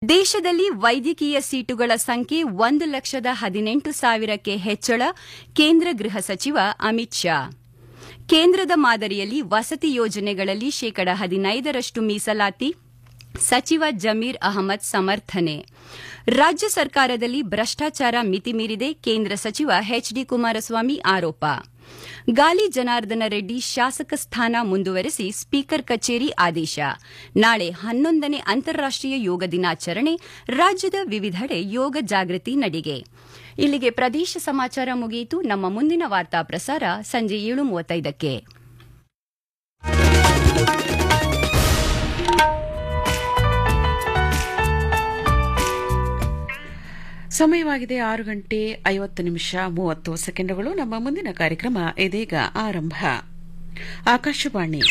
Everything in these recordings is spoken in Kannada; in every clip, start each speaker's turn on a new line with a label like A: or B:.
A: ದೇಶದಲ್ಲಿ ವೈದ್ಯಕೀಯ ಸೀಟುಗಳ ಸಂಖ್ಯೆ ಒಂದು ಲಕ್ಷದ ಹದಿನೆಂಟು ಸಾವಿರಕ್ಕೆ ಹೆಚ್ಚಳ ಕೇಂದ್ರ ಗೃಹ ಸಚಿವ ಅಮಿತ್ ಶಾ ಕೇಂದ್ರದ ಮಾದರಿಯಲ್ಲಿ ವಸತಿ ಯೋಜನೆಗಳಲ್ಲಿ ಶೇಕಡ ಹದಿನೈದರಷ್ಟು ಮೀಸಲಾತಿ ಸಚಿವ ಜಮೀರ್ ಅಹಮದ್ ಸಮರ್ಥನೆ ರಾಜ್ಯ ಸರ್ಕಾರದಲ್ಲಿ ಭ್ರಷ್ಟಾಚಾರ ಮಿತಿಮೀರಿದೆ ಕೇಂದ್ರ ಸಚಿವ ಎಚ್ಡಿ ಕುಮಾರಸ್ವಾಮಿ ಆರೋಪ ಗಾಲಿ ಜನಾರ್ದನ ರೆಡ್ಡಿ ಶಾಸಕ ಸ್ಥಾನ ಮುಂದುವರೆಸಿ ಸ್ಪೀಕರ್ ಕಚೇರಿ ಆದೇಶ ನಾಳೆ ಹನ್ನೊಂದನೇ ಅಂತಾರಾಷ್ಟೀಯ ಯೋಗ ದಿನಾಚರಣೆ ರಾಜ್ಯದ ವಿವಿಧೆಡೆ ಯೋಗ ಜಾಗೃತಿ ನಡಿಗೆ ಇಲ್ಲಿಗೆ ಪ್ರದೇಶ ಸಮಾಚಾರ ಮುಗಿಯಿತು ನಮ್ಮ ಮುಂದಿನ ವಾರ್ತಾ ಪ್ರಸಾರ ಸಂಜೆ ಏಳು ಮೂವತ್ತೈದಕ್ಕೆ
B: ಸಮಯವಾಗಿದೆ ಆರು ಗಂಟೆ ಐವತ್ತು ನಿಮಿಷ ಮೂವತ್ತು ಸೆಕೆಂಡುಗಳು ನಮ್ಮ ಮುಂದಿನ ಕಾರ್ಯಕ್ರಮ ಇದೀಗ ಆರಂಭ ಆಕಾಶವಾಣಿ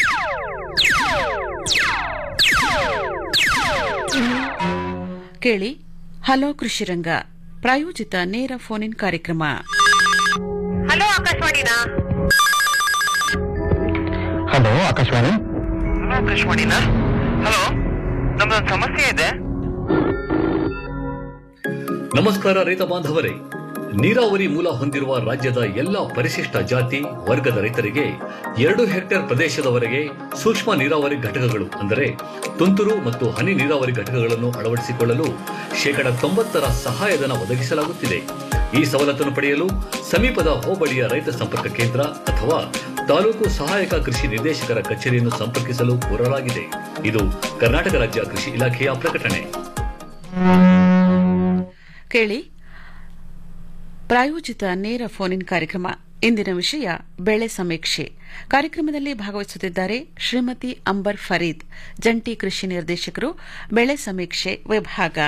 B: ಕೇಳಿ ಹಲೋ ಕೃಷಿರಂಗ ಪ್ರಾಯೋಜಿತ ನೇರ ಫೋನ್ ಇನ್ ಕಾರ್ಯಕ್ರಮ
C: ಹಲೋ ಆಕಾಶವಾಣಿನಾ
D: ಹಲೋ ಆಕಾಶವಾಣಿ
C: ಹಲೋ ಆಕಾಶವಾಣಿನಾ ಹಲೋ ನಮ್ದೊಂದು ಸಮಸ್ಯೆ ಇದೆ
E: ನಮಸ್ಕಾರ ರೈತ ಬಾಂಧವರೇ ನೀರಾವರಿ ಮೂಲ ಹೊಂದಿರುವ ರಾಜ್ಯದ ಎಲ್ಲ ಪರಿಶಿಷ್ಟ ಜಾತಿ ವರ್ಗದ ರೈತರಿಗೆ ಎರಡು ಹೆಕ್ಟೇರ್ ಪ್ರದೇಶದವರೆಗೆ ಸೂಕ್ಷ್ಮ ನೀರಾವರಿ ಘಟಕಗಳು ಅಂದರೆ ತುಂತುರು ಮತ್ತು ಹನಿ ನೀರಾವರಿ ಘಟಕಗಳನ್ನು ಅಳವಡಿಸಿಕೊಳ್ಳಲು ಶೇಕಡ ತೊಂಬತ್ತರ ಸಹಾಯಧನ ಒದಗಿಸಲಾಗುತ್ತಿದೆ ಈ ಸವಲತ್ತನ್ನು ಪಡೆಯಲು ಸಮೀಪದ ಹೋಬಳಿಯ ರೈತ ಸಂಪರ್ಕ ಕೇಂದ್ರ ಅಥವಾ ತಾಲೂಕು ಸಹಾಯಕ ಕೃಷಿ ನಿರ್ದೇಶಕರ ಕಚೇರಿಯನ್ನು ಸಂಪರ್ಕಿಸಲು ಕೋರಲಾಗಿದೆ ಇದು ಕರ್ನಾಟಕ ರಾಜ್ಯ ಕೃಷಿ ಇಲಾಖೆಯ ಪ್ರಕಟಣೆ
B: ಕೇಳಿ ಪ್ರಾಯೋಜಿತ ನೇರ ಫೋನ್ ಇನ್ ಕಾರ್ಯಕ್ರಮ ಇಂದಿನ ವಿಷಯ ಬೆಳೆ ಸಮೀಕ್ಷೆ ಕಾರ್ಯಕ್ರಮದಲ್ಲಿ ಭಾಗವಹಿಸುತ್ತಿದ್ದಾರೆ ಶ್ರೀಮತಿ ಅಂಬರ್ ಫರೀದ್ ಜಂಟಿ ಕೃಷಿ ನಿರ್ದೇಶಕರು ಬೆಳೆ ಸಮೀಕ್ಷೆ ವಿಭಾಗ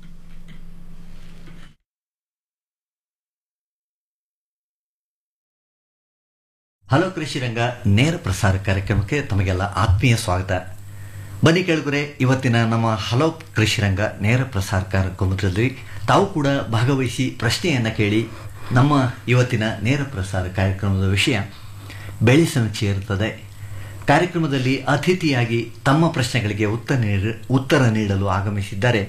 F: ಹಲೋ ಕೃಷಿ ರಂಗ ನೇರ ಪ್ರಸಾರ ಕಾರ್ಯಕ್ರಮಕ್ಕೆ ತಮಗೆಲ್ಲ ಆತ್ಮೀಯ ಸ್ವಾಗತ ಬನ್ನಿ ಕೇಳಿದ್ರೆ ಇವತ್ತಿನ ನಮ್ಮ ಹಲೋ ಕೃಷಿ ರಂಗ ನೇರ ಪ್ರಸಾರ ಕಾರ್ಯಕ್ರಮದಲ್ಲಿ ತಾವು ಕೂಡ ಭಾಗವಹಿಸಿ ಪ್ರಶ್ನೆಯನ್ನು ಕೇಳಿ ನಮ್ಮ ಇವತ್ತಿನ ನೇರ ಪ್ರಸಾರ ಕಾರ್ಯಕ್ರಮದ ವಿಷಯ ಬೆಳೆ ಸಮೀಕ್ಷೆ ಇರುತ್ತದೆ ಕಾರ್ಯಕ್ರಮದಲ್ಲಿ ಅತಿಥಿಯಾಗಿ ತಮ್ಮ ಪ್ರಶ್ನೆಗಳಿಗೆ ಉತ್ತರ ನೀಡ ಉತ್ತರ ನೀಡಲು ಆಗಮಿಸಿದ್ದಾರೆ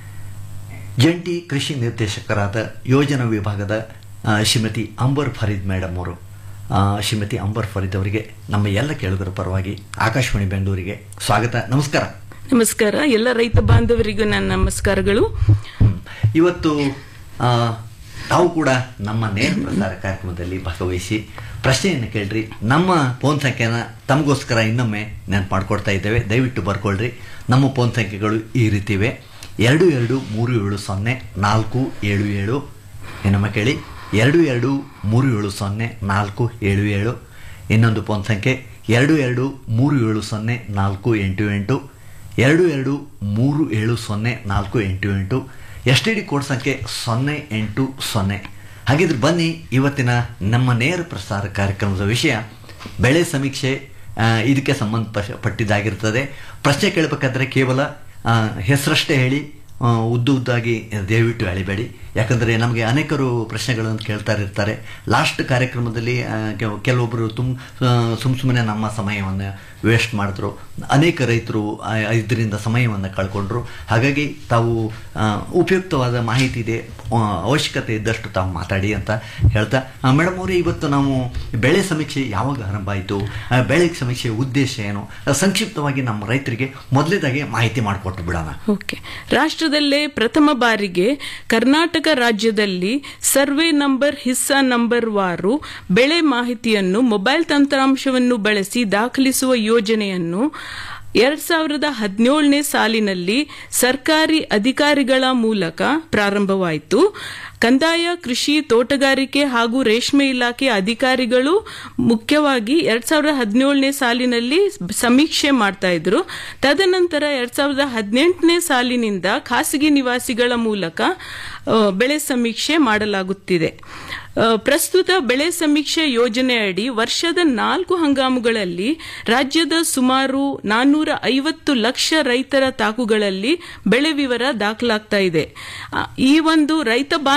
F: ಜಂಟಿ ಕೃಷಿ ನಿರ್ದೇಶಕರಾದ ಯೋಜನಾ ವಿಭಾಗದ ಆ, ಶ್ರೀಮತಿ ಅಂಬರ್ ಫರೀದ್ ಮೇಡಮ್ ಅವರು ಆ, ಶ್ರೀಮತಿ ಅಂಬರ್ ಫರೀದ್ ಅವರಿಗೆ ನಮ್ಮ ಎಲ್ಲ ಕೇಳುಗರ ಪರವಾಗಿ ಆಕಾಶವಾಣಿ ಬೆಂಗಳೂರಿಗೆ ಸ್ವಾಗತ ನಮಸ್ಕಾರ
G: ನಮಸ್ಕಾರ ಎಲ್ಲ ರೈತ ಬಾಂಧವರಿಗೂ ನನ್ನ ನಮಸ್ಕಾರಗಳು
F: ಹ್ಮ್. ಇವತ್ತು ಆ, ತಾವು ಕೂಡ ನಮ್ಮ ನೇರ ಪ್ರಸಾರ ಕಾರ್ಯಕ್ರಮದಲ್ಲಿ ಭಾಗವಹಿಸಿ ಪ್ರಶ್ನೆಯನ್ನು ಕೇಳ್ರಿ ನಮ್ಮ ಫೋನ್ ಸಂಖ್ಯೆನ ತಮಗೋಸ್ಕರ ಇನ್ನೊಮ್ಮೆ ನೆನಪು ಮಾಡ್ಕೊಡ್ತಾ ಇದ್ದೇವೆ ದಯವಿಟ್ಟು ಬರ್ಕೊಳ್ರಿ ನಮ್ಮ ಫೋನ್ ಸಂಖ್ಯೆಗಳು ಈ ರೀತಿ ಇವೆ ಎರಡು ಎರಡು ಮೂರು ಏಳು ಸೊನ್ನೆ ನಾಲ್ಕು ಏಳು ಏಳು ಇನ್ನೊಮ್ಮೆ ಕೇಳಿ ಎರಡು ಎರಡು ಮೂರು ಏಳು ಸೊನ್ನೆ ನಾಲ್ಕು ಏಳು ಏಳು ಇನ್ನೊಂದು ಫೋನ್ ಸಂಖ್ಯೆ ಎರಡು ಎರಡು ಮೂರು ಏಳು ಸೊನ್ನೆ ನಾಲ್ಕು ಎಂಟು ಎಂಟು ಎರಡು ಎರಡು ಮೂರು ಏಳು ಸೊನ್ನೆ ನಾಲ್ಕು ಎಂಟು ಎಂಟು ಎಸ್ ಟಿ ಡಿ ಕೋಡ್ ಸಂಖ್ಯೆ ಸೊನ್ನೆ ಎಂಟು ಸೊನ್ನೆ ಹಾಗಿದ್ರೆ ಬನ್ನಿ ಇವತ್ತಿನ ನಮ್ಮ ನೇರ ಪ್ರಸಾರ ಕಾರ್ಯಕ್ರಮದ ವಿಷಯ ಬೆಳೆ ಸಮೀಕ್ಷೆ ಆ, ಇದಕ್ಕೆ ಸಂಬಂಧಪಟ್ಟಿದ್ದಾಗಿರ್ತದೆ ಪ್ರಶ್ನೆ ಕೇಳಬೇಕಾದ್ರೆ ಕೇವಲ ಆ, ಹೆಸರಷ್ಟೇ ಹೇಳಿ ಆ, ಉದ್ದು ಉದ್ದಾಗಿ ದಯವಿಟ್ಟು ಎಳಿಬೇಡಿ ಯಾಕಂದರೆ ನಮಗೆ ಅನೇಕರು ಪ್ರಶ್ನೆಗಳನ್ನು ಕೇಳ್ತಾ ಇರ್ತಾರೆ ಲಾಸ್ಟ್ ಕಾರ್ಯಕ್ರಮದಲ್ಲಿ ಆ, ಕೆಲ- ಕೆಲವೊಬ್ಬರು ತುಮ್ ಸುಮ್ ಸುಮ್ಮನೆ ನಮ್ಮ ಸಮಯವನ್ನು ವೇಸ್ಟ್ ಮಾಡಿದ್ರು ಅನೇಕ ರೈತರು ಆ, ಇದರಿಂದ ಸಮಯವನ್ನು ಕಳ್ಕೊಂಡ್ರು ಹಾಗಾಗಿ ತಾವು ಆ, ಉಪಯುಕ್ತವಾದ ಮಾಹಿತಿ ಇದೆ ಆ, ಅವಶ್ಯಕತೆ ಇದ್ದಷ್ಟು ತಾವು ಮಾತಾಡಿ ಅಂತ ಹೇಳ್ತಾ ಮೇಡಮ್ ಅವರೇ ಇವತ್ತು ನಾವು ಬೆಳೆ ಸಮೀಕ್ಷೆ ಯಾವಾಗ ಆರಂಭ ಆಯಿತು ಬೆಳೆ ಸಮೀಕ್ಷೆ ಉದ್ದೇಶ ಏನು ಸಂಕ್ಷಿಪ್ತವಾಗಿ ನಮ್ಮ ರೈತರಿಗೆ ಮೊದಲೇದಾಗಿ ಮಾಹಿತಿ ಮಾಡಿಕೊಟ್ಟು ಬಿಡೋಣ
G: ಓಕೆ ರಾಷ್ಟ್ರದಲ್ಲೇ ಪ್ರಥಮ ಬಾರಿಗೆ ಕರ್ನಾಟಕ ರಾಜ್ಯದಲ್ಲಿ ಸರ್ವೆ ನಂಬರ್ ಹಿಸ್ಸಾ ನಂಬರ್ ವಾರು ಬೆಳೆ ಮಾಹಿತಿಯನ್ನು ಮೊಬೈಲ್ ತಂತ್ರಾಂಶವನ್ನು ಬಳಸಿ ದಾಖಲಿಸುವ ಯೋಜನೆಯನ್ನು ಎರಡ್ ಸಾವಿರದ ಹದಿನೇಳನೇ ಸಾಲಿನಲ್ಲಿ ಸರ್ಕಾರಿ ಅಧಿಕಾರಿಗಳ ಮೂಲಕ ಪ್ರಾರಂಭವಾಯಿತು ಕಂದಾಯ ಕೃಷಿ ತೋಟಗಾರಿಕೆ ಹಾಗೂ ರೇಷ್ಮೆ ಇಲಾಖೆ ಅಧಿಕಾರಿಗಳು ಮುಖ್ಯವಾಗಿ ಎರಡ್ ಸಾವಿರದ ಹದಿನೇಳನೇ ಸಾಲಿನಲ್ಲಿ ಸಮೀಕ್ಷೆ ಮಾಡ್ತಾ ಇದ್ರು ತದನಂತರ ಎರಡ್ ಸಾವಿರದ ಹದಿನೆಂಟನೇ ಸಾಲಿನಿಂದ ಖಾಸಗಿ ನಿವಾಸಿಗಳ ಮೂಲಕ ಆ, ಬೆಳೆ ಸಮೀಕ್ಷೆ ಮಾಡಲಾಗುತ್ತಿದೆ ಆ, ಪ್ರಸ್ತುತ ಬೆಳೆ ಸಮೀಕ್ಷೆ ಯೋಜನೆಯಡಿ ವರ್ಷದ ನಾಲ್ಕು ಹಂಗಾಮುಗಳಲ್ಲಿ ರಾಜ್ಯದ ಸುಮಾರು ನಾನ್ನೂರ ಐವತ್ತು ಲಕ್ಷ ರೈತರ ತಾಕುಗಳಲ್ಲಿ ಬೆಳೆ ವಿವರ ದಾಖಲಾಗ್ತಾ ಇದೆ ಆ, ಈ ಒಂದು ರೈತ ಬಾಂಧವ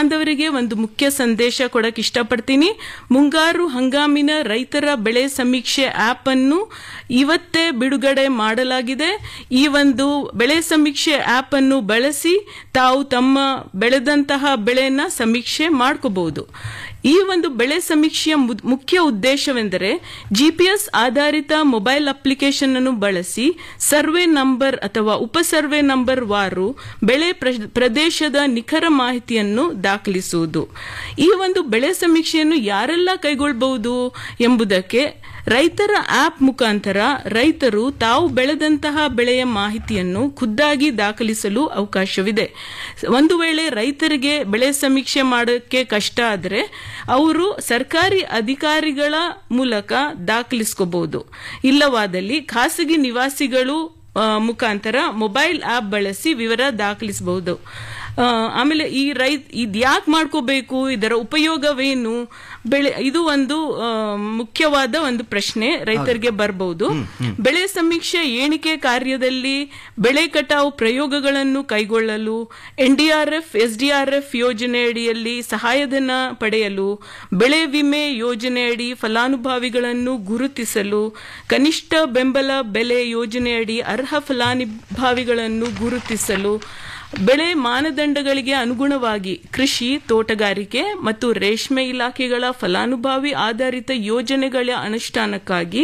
G: ಬಾಂಧವರಿಗೆ ಒಂದು ಮುಖ್ಯ ಸಂದೇಶ ಕೊಡಕ್ ಇಷ್ಟಪಡ್ತೀನಿ ಮುಂಗಾರು ಹಂಗಾಮಿನ ರೈತರ ಬೆಳೆ ಸಮೀಕ್ಷೆ ಆಪ್ ಅನ್ನು ಇವತ್ತೇ ಬಿಡುಗಡೆ ಮಾಡಲಾಗಿದೆ ಈ ಒಂದು ಬೆಳೆ ಸಮೀಕ್ಷೆ ಆಪ್ ಅನ್ನು ಬಳಸಿ ತಾವು ತಮ್ಮ ಬೆಳೆದಂತಹ ಬೆಳೆನ ಸಮೀಕ್ಷೆ ಮಾಡ್ಕೋಬಹುದು ಈ ಒಂದು ಬೆಳೆ ಸಮೀಕ್ಷೆಯ ಮು- ಮುಖ್ಯ ಉದ್ದೇಶವೆಂದರೆ ಜಿಪಿಎಸ್ ಆಧಾರಿತ ಮೊಬೈಲ್ ಅಪ್ಲಿಕೇಶನ್ ಅನ್ನು ಬಳಸಿ ಸರ್ವೆ ನಂಬರ್ ಅಥವಾ ಉಪ ಸರ್ವೆ ನಂಬರ್ ವಾರು ಬೆಳೆ ಪ್ರ- ಪ್ರದೇಶದ ನಿಖರ ಮಾಹಿತಿಯನ್ನು ದಾಖಲಿಸುವುದು ಈ ಒಂದು ಬೆಳೆ ಸಮೀಕ್ಷೆಯನ್ನು ಯಾರೆಲ್ಲ ಕೈಗೊಳ್ಳಬಹುದು ಎಂಬುದಕ್ಕೆ ರೈತರ ಆಪ್ ಮುಖಾಂತರ ರೈತರು ತಾವು ಬೆಳೆದಂತಹ ಬೆಳೆಯ ಮಾಹಿತಿಯನ್ನು ಖುದ್ದಾಗಿ ದಾಖಲಿಸಲು ಅವಕಾಶವಿದೆ ಒಂದು ವೇಳೆ ರೈತರಿಗೆ ಬೆಳೆ ಸಮೀಕ್ಷೆ ಮಾಡೋಕ್ಕೆ ಕಷ್ಟ ಆದರೆ ಅವರು ಸರ್ಕಾರಿ ಅಧಿಕಾರಿಗಳ ಮೂಲಕ ದಾಖಲಿಸ್ಕೋಬಹುದು ಇಲ್ಲವಾದಲ್ಲಿ ಖಾಸಗಿ ನಿವಾಸಿಗಳು ಆ, ಮುಖಾಂತರ ಮೊಬೈಲ್ ಆಪ್ ಬಳಸಿ ವಿವರ ದಾಖಲಿಸಬಹುದು ಆ, ಆಮೇಲೆ ಈ ರೈತ ಇದ್ಯಾಕೆ ಮಾಡ್ಕೋಬೇಕು ಇದರ ಉಪಯೋಗವೇನು ಬೆಳೆ ಇದು ಒಂದು ಆ, ಮುಖ್ಯವಾದ ಒಂದು ಪ್ರಶ್ನೆ ರೈತರಿಗೆ ಬರಬಹುದು ಬೆಳೆ ಸಮೀಕ್ಷೆ ಎಣಿಕೆ ಕಾರ್ಯದಲ್ಲಿ ಬೆಳೆ ಕಟಾವು ಪ್ರಯೋಗಗಳನ್ನು ಕೈಗೊಳ್ಳಲು ಎನ್ಡಿಆರ್ಎಫ್ ಎಸ್ಡಿಆರ್ಎಫ್ ಯೋಜನೆಯಡಿಯಲ್ಲಿ ಸಹಾಯಧನ ಪಡೆಯಲು ಬೆಳೆ ವಿಮೆ ಯೋಜನೆಯಡಿ ಫಲಾನುಭವಿಗಳನ್ನು ಗುರುತಿಸಲು ಕನಿಷ್ಠ ಬೆಂಬಲ ಬೆಲೆ ಯೋಜನೆಯಡಿ ಅರ್ಹ ಫಲಾನುಭವಿಗಳನ್ನು ಗುರುತಿಸಲು ಬೆಳೆ ಮಾನದಂಡಗಳಿಗೆ ಅನುಗುಣವಾಗಿ ಕೃಷಿ ತೋಟಗಾರಿಕೆ ಮತ್ತು ರೇಷ್ಮೆ ಇಲಾಖೆಗಳ ಫಲಾನುಭವಿ ಆಧಾರಿತ ಯೋಜನೆಗಳ ಅನುಷ್ಠಾನಕ್ಕಾಗಿ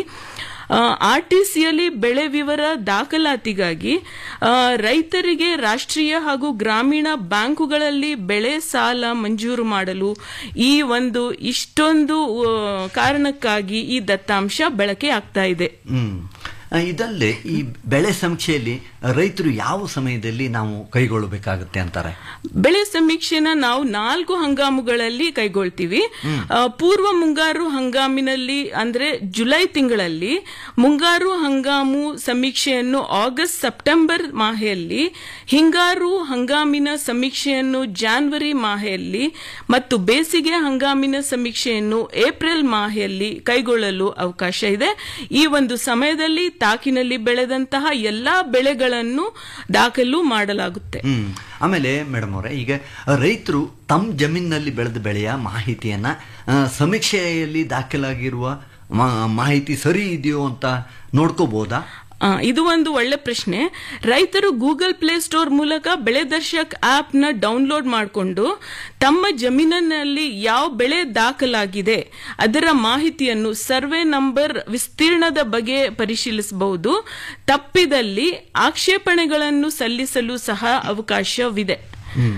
G: ಆರ್ಟಿಸಿಯಲ್ಲಿ ಬೆಳೆ ವಿವರ ದಾಖಲಾತಿಗಾಗಿ ಆ, ರೈತರಿಗೆ ರಾಷ್ಟ್ರೀಯ ಹಾಗೂ ಗ್ರಾಮೀಣ ಬ್ಯಾಂಕುಗಳಲ್ಲಿ ಬೆಳೆ ಸಾಲ ಮಂಜೂರು ಮಾಡಲು ಈ ಒಂದು ಇಷ್ಟೊಂದು ಆ, ಕಾರಣಕ್ಕಾಗಿ ಈ ದತ್ತಾಂಶ ಬಳಕೆ ಆಗ್ತಾ ಇದೆ
F: ಹ್ಮ್ ಆ, ಇದಲ್ಲದೆ ಈ ಬೆಳೆ ಸಮೀಕ್ಷೆಯಲ್ಲಿ ರೈತರು ಯಾವ ಸಮಯದಲ್ಲಿ ನಾವು ಕೈಗೊಳ್ಳಬೇಕಾಗುತ್ತೆ ಅಂತಾರೆ
G: ಬೆಳೆ ಸಮೀಕ್ಷೆನ ನಾವು ನಾಲ್ಕು ಹಂಗಾಮುಗಳಲ್ಲಿ ಕೈಗೊಳ್ತೀವಿ ಆ, ಪೂರ್ವ ಮುಂಗಾರು ಹಂಗಾಮಿನಲ್ಲಿ ಅಂದ್ರೆ ಜುಲೈ ತಿಂಗಳಲ್ಲಿ ಮುಂಗಾರು ಹಂಗಾಮು ಸಮೀಕ್ಷೆಯನ್ನು ಆಗಸ್ಟ್ ಸೆಪ್ಟೆಂಬರ್ ಮಾಹೆಯಲ್ಲಿ ಹಿಂಗಾರು ಹಂಗಾಮಿನ ಸಮೀಕ್ಷೆಯನ್ನು ಜಾನ್ವರಿ ಮಾಹೆಯಲ್ಲಿ ಮತ್ತು ಬೇಸಿಗೆ ಹಂಗಾಮಿನ ಸಮೀಕ್ಷೆಯನ್ನು ಏಪ್ರಿಲ್ ಮಾಹೆಯಲ್ಲಿ ಕೈಗೊಳ್ಳಲು ಅವಕಾಶ ಇದೆ ಈ ಒಂದು ಸಮಯದಲ್ಲಿ ತಾಕಿನಲ್ಲಿ ಬೆಳೆದಂತಹ ಎಲ್ಲಾ ಬೆಳೆಗಳನ್ನು ದಾಖಲು ಮಾಡಲಾಗುತ್ತೆ
F: ಹ್ಮ್ ಆಮೇಲೆ ಮೇಡಮ್ ಅವರೇ ಈಗ ರೈತರು ತಮ್ಮ ಜಮೀನಿನಲ್ಲಿ ಬೆಳೆದ ಬೆಳೆಯ ಮಾಹಿತಿಯನ್ನ ಆ, ಸಮೀಕ್ಷೆಯಲ್ಲಿ ದಾಖಲಾಗಿರುವ ಮಾ- ಮಾಹಿತಿ ಸರಿ ಇದೆಯೋ ಅಂತ ನೋಡ್ಕೋಬಹುದಾ
G: ಆ, ಇದು ಒಂದು ಒಳ್ಳೆ ಪ್ರಶ್ನೆ ರೈತರು ಗೂಗಲ್ ಪ್ಲೇ ಸ್ಟೋರ್ ಮೂಲಕ ಬೆಳೆ ದರ್ಶಕ್ ಆಪ್ ನ ಡೌನ್ಲೋಡ್ ಮಾಡಿಕೊಂಡು ತಮ್ಮ ಜಮೀನಿನಲ್ಲಿ ಯಾವ ಬೆಳೆ ದಾಖಲಾಗಿದೆ ಅದರ ಮಾಹಿತಿಯನ್ನು ಸರ್ವೆ ನಂಬರ್ ವಿಸ್ತೀರ್ಣದ ಬಗ್ಗೆ ಪರಿಶೀಲಿಸಬಹುದು ತಪ್ಪಿದಲ್ಲಿ ಆಕ್ಷೇಪಣೆಗಳನ್ನು ಸಲ್ಲಿಸಲು ಸಹ ಅವಕಾಶವಿದೆ
F: ಹ್ಮ್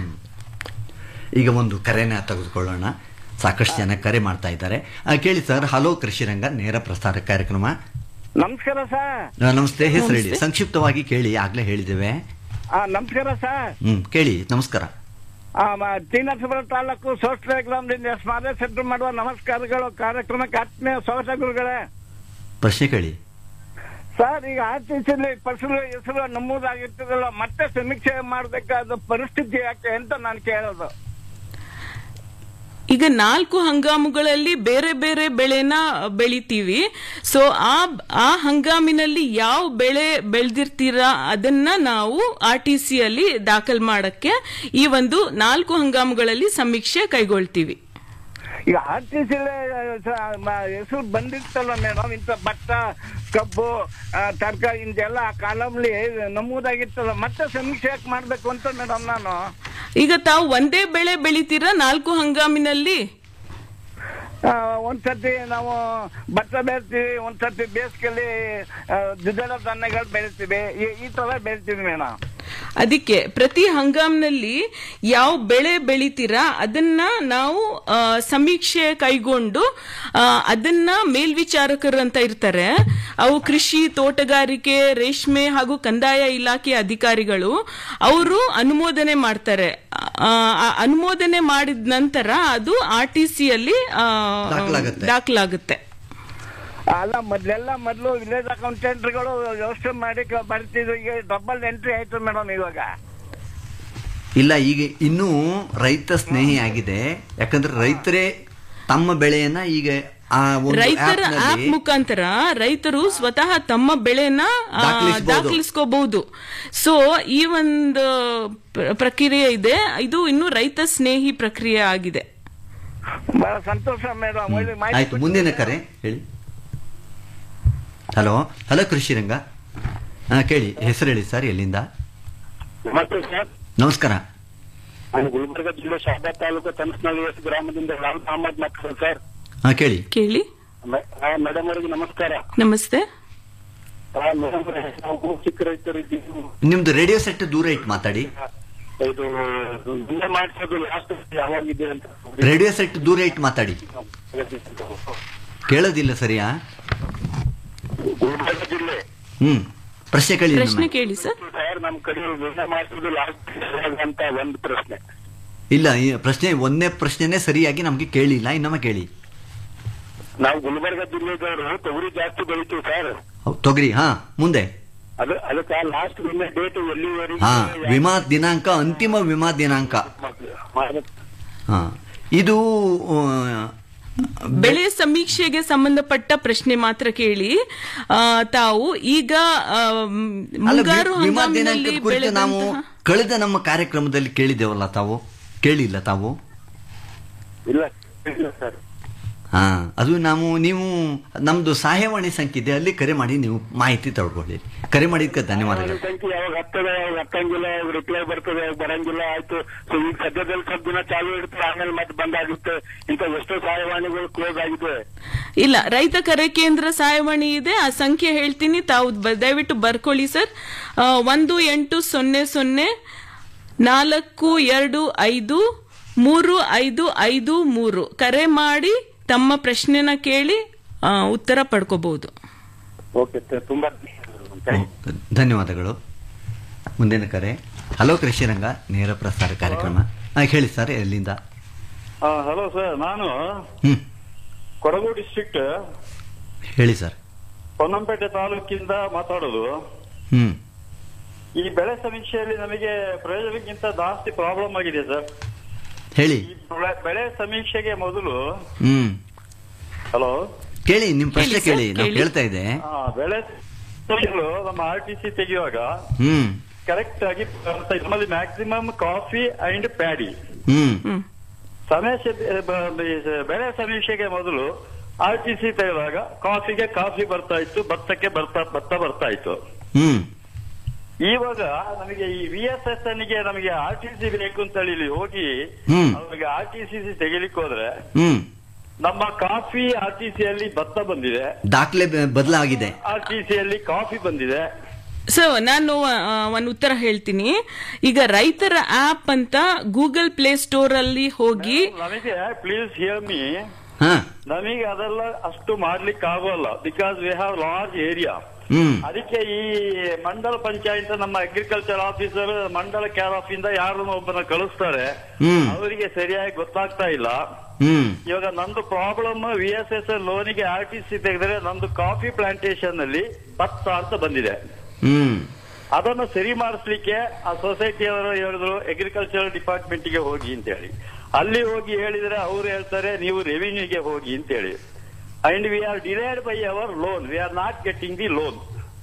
F: ಈಗ ಒಂದು ಕರೆನ ತೆಗೆದುಕೊಳ್ಳೋಣ ಸಾಕಷ್ಟು ಜನ ಕರೆ ಮಾಡ್ತಾ ಇದ್ದಾರೆ ಆ, ಕೇಳಿ ಸರ್ ಹಲೋ ಕೃಷಿರಂಗ ನೇರ ಪ್ರಸಾರ ಕಾರ್ಯಕ್ರಮ
H: ನಮಸ್ಕಾರ ಸರ್
F: ಆ, ನಮಸ್ತೆ ಹೆಸರು ಹೇಳಿ ಸಂಕ್ಷಿಪ್ತವಾಗಿ ಕೇಳಿ ಆಗ್ಲೇ ಹೇಳಿದ್ದೇವೆ
H: ಆ, ನಮಸ್ಕಾರ ಸರ್
F: ಹ್ಮ್ ಕೇಳಿ ನಮಸ್ಕಾರ
H: ಟಿ ನರಸೀಪುರ ತಾಲೂಕು ಸೋಸ್ಟ್ರ ಗ್ರಾಮದಿಂದ ಸ್ಮಾರಕ ಸೆಂಟರ್ ಮಾಡುವ ನಮಸ್ಕಾರಗಳು ಕಾರ್ಯಕ್ರಮಕ್ಕೆ ಆತ್ಮೀಯ ಸ್ವಾಗತ ಗುರುಗಳೇ
F: ಪ್ರಶ್ನೆ ಕೇಳಿ
H: ಸರ್ ಈಗ ಆರ್ ಟಿ ಸಿಲಿ ಫಸಲು ಹೆಸರು ನಮೂದಾಗಿರ್ತದಲ್ಲ ಮತ್ತೆ ಸಮೀಕ್ಷೆ ಮಾಡಬೇಕಾದ ಪರಿಸ್ಥಿತಿ ಯಾಕೆ ಅಂತ ನಾನು ಕೇಳೋದು
G: ಈಗ ನಾಲ್ಕು ಹಂಗಾಮುಗಳಲ್ಲಿ ಬೇರೆ ಬೇರೆ ಬೆಳೆನ ಬೆಳಿತೀವಿ ಸೊ ಆ ಆ ಹಂಗಾಮಿನಲ್ಲಿ ಯಾವ ಬೆಳೆ ಬೆಳೆದಿರ್ತೀರಾ ಅದನ್ನ ನಾವು ಆರ್ ಟಿ ಸಿಯಲ್ಲಿ ದಾಖಲ್ ಮಾಡಕ್ಕೆ ಈ ಒಂದು ನಾಲ್ಕು ಹಂಗಾಮುಗಳಲ್ಲಿ ಸಮೀಕ್ಷೆ ಕೈಗೊಳ್ತೀವಿ
H: ಈಗ ಆರ್ ಟಿ ಸಿಲಿ ಹೆಸರು ಬಂದಿರ್ತಲ್ಲ ಮೇಡಮ್ ಇಂಥ ಭತ್ತ ಕಬ್ಬು ತರಕಾರಿ ಇಂದೆಲ್ಲ ಆ ಕಾಲಮ್ಲಿ ನಮೂದಾಗಿರ್ತಲ್ಲ ಮತ್ತೆ ಸಮೀಕ್ಷೆ ಯಾಕೆ ಮಾಡ್ಬೇಕು ಅಂತ ಮೇಡಮ್ ನಾನು
G: ಈಗ ತಾವು ಒಂದೇ ಬೆಳೆ ಬೆಳಿತೀರಾ ನಾಲ್ಕು ಹಂಗಾಮಿನಲ್ಲಿ
H: ಆ, ಒಂದ್ಸತಿ ನಾವು ಭತ್ತ ಬೆಳಿತೀವಿ ಒಂದ್ಸತಿ ಬೇಸಿಗೆಯಲ್ಲಿ ದ್ವಿದಳ ಧಾನ್ಯಗಳು ಬೆಳಿತೀವಿ ಈ- ಈ ತರ ಬೆಳಿತೀವಿ ಮೇಡಮ್
G: ಅದಕ್ಕೆ ಪ್ರತಿ ಹಂಗಾಮ್ನಲ್ಲಿ ಯಾವ ಬೆಳೆ ಬೆಳಿತೀರಾ ಅದನ್ನ ನಾವು ಆ, ಸಮೀಕ್ಷೆ ಕೈಗೊಂಡು ಆ, ಅದನ್ನ ಮೇಲ್ವಿಚಾರಕರು ಅಂತ ಇರ್ತಾರೆ ಅವು ಕೃಷಿ ತೋಟಗಾರಿಕೆ ರೇಷ್ಮೆ ಹಾಗೂ ಕಂದಾಯ ಇಲಾಖೆ ಅಧಿಕಾರಿಗಳು ಅವರು ಅನುಮೋದನೆ ಮಾಡ್ತಾರೆ ಆ, ಆ ಅನುಮೋದನೆ ಮಾಡಿದ ನಂತರ ಅದು ಆರ್ ಟಿ ಸಿಯಲ್ಲಿ
F: ದಾಖಲಾಗುತ್ತೆ.
G: ದಾಖಲಾಗುತ್ತೆ
H: ಅಲ್ಲ ಮೊದ್ಲೆಲ್ಲ ಮೊದ್ಲು ವಿಲೇಜ್ ಅಕೌಂಟೆಂಟ್ಗಳು ವ್ಯವಸ್ಥೆ ಮಾಡಿ ಕ- ಬರ್ತಿದ್ರು ಈಗ ಡಬಲ್ ಎಂಟ್ರಿ ಆಯ್ತು ಮೇಡಮ್ ಇವಾಗ
F: ಇಲ್ಲ ಈಗ ಇನ್ನೂ ರೈತ ಸ್ನೇಹಿ ಆಗಿದೆ ಯಾಕಂದ್ರೆ ರೈತರೇ ತಮ್ಮ ಬೆಳೆಯನ್ನ ಈಗ ಆ ಒಂದು
G: ರೈತರ
F: app ನಲ್ಲಿ-
G: ಆಪ್ ಮುಖಾಂತರ ರೈತರು ಸ್ವತಃ ತಮ್ಮ ಬೆಳೆನ ಆ,
F: ದಾಖಲಿಸ್ಬೋದು.
G: ದಾಖಲಿಸ್ಕೋಬಹುದು ಸೊ ಈ ಒಂದು ಪ್ರ- ಪ್ರಕ್ರಿಯೆ ಇದೆ ಇದು ಇನ್ನು ರೈತ ಸ್ನೇಹಿ ಪ್ರಕ್ರಿಯೆ ಆಗಿದೆ
H: ಬಹಳ ಸಂತೋಷ ಮೇಡಮ್ ಒಳ್ಳೆ ಮಾಹಿತಿ
F: ಆಯ್ತು ಮುಂದಿನ ಕರೆ ಹೇಳಿ ಹಲೋ ಹಲೋ ಕೃಷಿ ರಂಗ ಹಾ ಕೇಳಿ ಹೆಸರು ಹೇಳಿ ಸರ್ ಎಲ್ಲಿಂದ
I: ನಮಸ್ತೆ ಸರ್
F: ನಮಸ್ಕಾರ
I: ನಾನು ಗುಲ್ಬರ್ಗ ಜಿಲ್ಲೆ ಶಾಬಾ ತಾಲೂಕು ತನಸ್ನಳ್ಳಿ ಗ್ರಾಮದಿಂದ ಲಾಲ್ ಅಹಮದ್ ಮಾತಾಡ್ತೀನಿ ಸರ್
F: ಹಾ ಕೇಳಿ
G: ಕೇಳಿ
I: ಮೇಡಮ್ ಅವರಿಗೆ ನಮಸ್ಕಾರ
G: ನಮಸ್ತೆ
I: ಮೇಡಮ್ ನಾವು ಚಿಕ್ಕ ರೈತರು ಇದ್ದೀವಿ
F: ನಿಮ್ದು ರೇಡಿಯೋ ಸೆಟ್ ದೂರ ಇಟ್ಟು ಮಾತಾಡಿ
I: ಇದು ಮುಂದೆ ಮಾಡಿಸೋದು ಲಾಸ್ಟ್ ಯಾವಾಗಿದೆ ಅಂತ
F: ರೇಡಿಯೋ ಸೆಟ್ ದೂರ ಇಟ್ಟು ಮಾತಾಡಿ ಕೇಳೋದಿಲ್ಲ ಸರಿಯಾ
I: ಗುಲ್ಬರ್ಗ ಜಿಲ್ಲೆ
F: ಹ್ಮ್ ಪ್ರಶ್ನೆ ಕೇಳಿ
G: ಪ್ರಶ್ನೆ
F: ಇನ್ನೊಮ್ಮೆ.
G: ಕೇಳಿ ಸರ್
I: ಸರ್ ನಮ್ ಕಡೆ ಮುಂದೆ ಮಾಡಿಸೋದು ಲಾಸ್ಟ್ ಅಂತ ಒಂದು ಪ್ರಶ್ನೆ
F: ಇಲ್ಲ ಈ ಪ್ರಶ್ನೆ ಒಂದನೇ ಪ್ರಶ್ನೆನೇ ಸರಿಯಾಗಿ ನಮ್ಗೆ ಕೇಳಿಲ್ಲ ಇನ್ನೊಮ್ಮೆ ಕೇಳಿ
I: ನಾವು ಗುಲ್ಬರ್ಗ ಜಿಲ್ಲೆದವರು ತೊಗರಿ ಜಾಸ್ತಿ ಬೆಳಿತೀವಿ ಸರ್
F: ಹೌದ್, ತೊಗರಿ ಹಾ ಮುಂದೆ
I: ಅದು ಅದಕ್ಕೆ ಲಾಸ್ಟ್ ವಿಮೆ ಡೇಟ್ ಎಲ್ಲಿವರೆಗೆ
F: ಹಾ ವಿಮಾ ದಿನಾಂಕ ಅಂತಿಮ ವಿಮಾ ದಿನಾಂಕ
I: ಮಾಡ-
F: ಹಾ ಇದು ಆ,
G: ಬೆಳೆ ಸಮೀಕ್ಷೆಗೆ ಸಂಬಂಧಪಟ್ಟ ಪ್ರಶ್ನೆ ಮಾತ್ರ ಕೇಳಿ ಆ, ತಾವು ಈಗ ಆ, ಮ್,
F: ಅಲ್ಲ,
G: ಮುಂಗಾರು
F: ವಿ- ವಿಮಾ
G: ಹಂಗಾಮಿನಲ್ಲಿ
F: ದಿನಾಂಕದ ಕುರಿತು ನಾವು
G: ಬೆಳೆದಂತಹ
F: ಕಳೆದ ನಮ್ಮ ಕಾರ್ಯಕ್ರಮದಲ್ಲಿ ಕೇಳಿದ್ದೇವಲ್ಲ ತಾವು ಕೇಳಿಲ್ಲ ತಾವು
I: ಇಲ್ಲ ಇಲ್ಲ ಸರ್
F: ಹಾ ಅದು ನಾವು ನೀವು ನಮ್ದು ಸಹಾಯವಾಣಿ ಸಂಖ್ಯೆ ಇದೆ ಅಲ್ಲಿ ಕರೆ ಮಾಡಿ ನೀವು ಮಾಹಿತಿ ತಗೊಳ್ಳಿ ಕರೆ ಮಾಡಿದ್ಕೆ ಧನ್ಯವಾದಗಳು
I: ಸಂಖ್ಯೆ ಯಾವಾಗ ಹತ್ತದ ಯಾವಾಗ ಹತ್ತಂಗಿಲ್ಲ ಯಾವಾಗ ರಿಪ್ಲೈ ಬರ್ತದೆ ಯಾವಾಗ ಬರಂಗಿಲ್ಲ ಆಯ್ತು ಸೊ ಈಗ ಸದ್ಯದಲ್ಲಿ ಸ್ವಲ್ಪ ದಿನ ಚಾಲು ಇರ್ತದೆ ಆಮೇಲೆ ಮತ್ತೆ ಬಂದಾಗುತ್ತೆ ಇಂಥ ಎಷ್ಟೋ ಸಹಾಯವಾಣಿಗಳು ಕ್ಲೋಸ್ ಆಗಿದೆ
G: ಇಲ್ಲ ರೈತ ಕರೆ ಕೇಂದ್ರ ಸಹಾಯವಾಣಿ ಇದೆ ಆ ಸಂಖ್ಯೆ ಹೇಳ್ತೀನಿ ತಾವು ಬ- ದಯವಿಟ್ಟು ಬರ್ಕೊಳ್ಳಿ ಸರ್ ಆ, ಒಂದು ಎಂಟು ಸೊನ್ನೆ ಸೊನ್ನೆ ನಾಲ್ಕು ಎರಡು ಐದು ಮೂರು ಐದು ಐದು ಮೂರು ಕರೆ ಮಾಡಿ ತಮ್ಮ ಪ್ರಶ್ನೆನ ಕೇಳಿ ಆ, ಉತ್ತರ ಪಡ್ಕೋಬಹುದು
I: ಓಕೆ ಸರ್ ತುಂಬಾ
F: ಧನ್ಯವಾದಗಳು ಮುಂದಿನ ಕರೆ ಹಲೋ ಕೃಷಿರಂಗ ನೇರ ಪ್ರಸಾರ ಕಾರ್ಯಕ್ರಮ ಹಾ, ಹೇಳಿ ಸರ್ ಎಲ್ಲಿಂದ
I: ಹಲೋ ಸರ್ ನಾನು
F: ಹ್ಮ್
I: ಕೊಡಗು ಡಿಸ್ಟ್ರಿಕ್ಟ್
F: ಹೇಳಿ ಸರ್
I: ಪೊನ್ನಂಪೇಟೆ ತಾಲೂಕಿಂದ ಮಾತಾಡೋದು
F: ಹ್ಮ್
I: ಈ ಬೆಳೆ ಸಮೀಕ್ಷೆಯಲ್ಲಿ ನಮಗೆ ಪ್ರಯೋಜನಕ್ಕಿಂತ ಜಾಸ್ತಿ ಪ್ರಾಬ್ಲಮ್ ಆಗಿದೆ ಸರ್
F: ಹೇಳಿ
I: ಈ ಬೆಳೆ- ಬೆಳೆ ಸಮೀಕ್ಷೆಗೆ ಮೊದಲು
F: ಹ್ಮ್
I: ಹಲೋ
F: ಕೇಳಿ ನಿಮ್ ಪ್ರಶ್ನೆ
G: ಹೇಳಿ ಸರ್,
F: ಕೇಳಿ ನಾವು
G: ಕೇಳಿ.
F: ಕೇಳ್ತಾ ಇದೆ
I: ಆ, ಬೆಳೆ ಸಮೀಕ್ಷೆಗಳು ನಮ್ಮ ಆರ್ ಟಿ ಸಿ ತೆಗೆಯುವಾಗ
F: ಹ್ಮ್
I: ಕರೆಕ್ಟ್ ಆಗಿ ಬರ್ತಾ ಇದೆ. ನಮ್ಮಲ್ಲಿ maximum coffee and paddy
F: hmm
G: hmm
I: ಸಮೀಕ್ಷೆ ಬ- ಬ- ಬೆಳೆ ಸಮೀಕ್ಷೆಗೆ ಮೊದಲು ಆರ್ ಟಿ ಸಿ ತೆಗೆದಾಗ ಕಾಫಿಗೆ ಕಾಫಿ ಬರ್ತಾ ಇತ್ತು ಭತ್ತಕ್ಕೆ ಬರ್ತಾ ಭತ್ತ ಬರ್ತಾ ಇತ್ತು
F: ಹ್ಮ್
I: ಇವಾಗ ನಮಗೆ ಈ ವಿ ಎಸ್ ಎಸ್ ಗೆ ನಮಗೆ ಆರ್ ಟಿ ಸಿ ಬೇಕು ಅಂತ ಹೇಳಿ ಇಲ್ಲಿ ಹೋಗಿ
F: ಹ್ಮ್.
I: ಅವ್ರಿಗೆ ಆರ್ ಟಿ ಸಿ ತೆಗಿಲಿಕ್ಕೆ ಹೋದ್ರೆ
F: ಹ್ಮ್
I: ನಮ್ಮ ಕಾಫಿ ಆರ್ ಟಿ ಸಿ ಅಲ್ಲಿ ಭತ್ತ ಬಂದಿದೆ
F: ದಾಖಲೆ ಬ- ಬದಲಾಗಿದೆ
I: ಆರ್ ಟಿ ಸಿ ಅಲ್ಲಿ ಕಾಫಿ ಬಂದಿದೆ
G: ಸೊ ನಾನು ಆ, ಒಂದು ಉತ್ತರ ಹೇಳ್ತೀನಿ ಈಗ ರೈತರ ಆಪ್ ಅಂತ ಗೂಗಲ್ ಪ್ಲೇ ಸ್ಟೋರ್ ಅಲ್ಲಿ ಹೋಗಿ
I: ನಮಗೆ ಪ್ಲೀಸ್ ಹಿಯರ್ ಮೀ
F: ಹಾ
I: ನಮಗೆ ಅದೆಲ್ಲ ಅಷ್ಟು ಮಾಡ್ಲಿಕ್ಕೆ ಆಗೋಲ್ಲ because we have large area
F: hmm
I: ಅದಕ್ಕೆ ಈ ಮಂಡಲ ಪಂಚಾಯತ್ ನಮ್ಮ ಅಗ್ರಿಕಲ್ಚರ್ ಆಫೀಸರ್ ಮಂಡಲ ಕೇರ್ ಆಫ್ ಇಂದ ಯಾರನ್ನ ಒಬ್ಬನ ಕಳಿಸ್ತಾರೆ
F: ಹ್ಮ್.
I: ಅವರಿಗೆ ಸರಿಯಾಗಿ ಗೊತ್ತಾಗ್ತಾ ಇಲ್ಲ
F: ಹ್ಮ್
I: ಇವಾಗ ನಂದು ಪ್ರಾಬ್ಲಮ್ ವಿ ಎಸ್ ಎಸ್ ಲೋನಿಗೆ ಆರ್ ಟಿ ಸಿ ತೆಗೆದ್ರೆ ನಂದು ಕಾಫಿ ಪ್ಲಾಂಟೇಶನ್ ಅಲ್ಲಿ ಭತ್ತ ಅಂತ ಬಂದಿದೆ
F: ಹ್ಮ್
I: ಅದನ್ನು ಸರಿ ಮಾಡಿಸ್ಲಿಕ್ಕೆ ಆ ಸೊಸೈಟಿಯವರು ಹೇಳಿದ್ರು ಅಗ್ರಿಕಲ್ಚರ್ ಡಿಪಾರ್ಟ್ಮೆಂಟ್ ಗೆ ಹೋಗಿ ಅಂತ ಹೇಳಿ ಅಲ್ಲಿ ಹೋಗಿ ಹೇಳಿದ್ರೆ ಅವ್ರು ಹೇಳ್ತಾರೆ ನೀವು ರೆವಿನ್ಯೂಗೆ ಹೋಗಿ ಅಂತ ಹೇಳಿ and we are delayed by our loan we are not getting the loan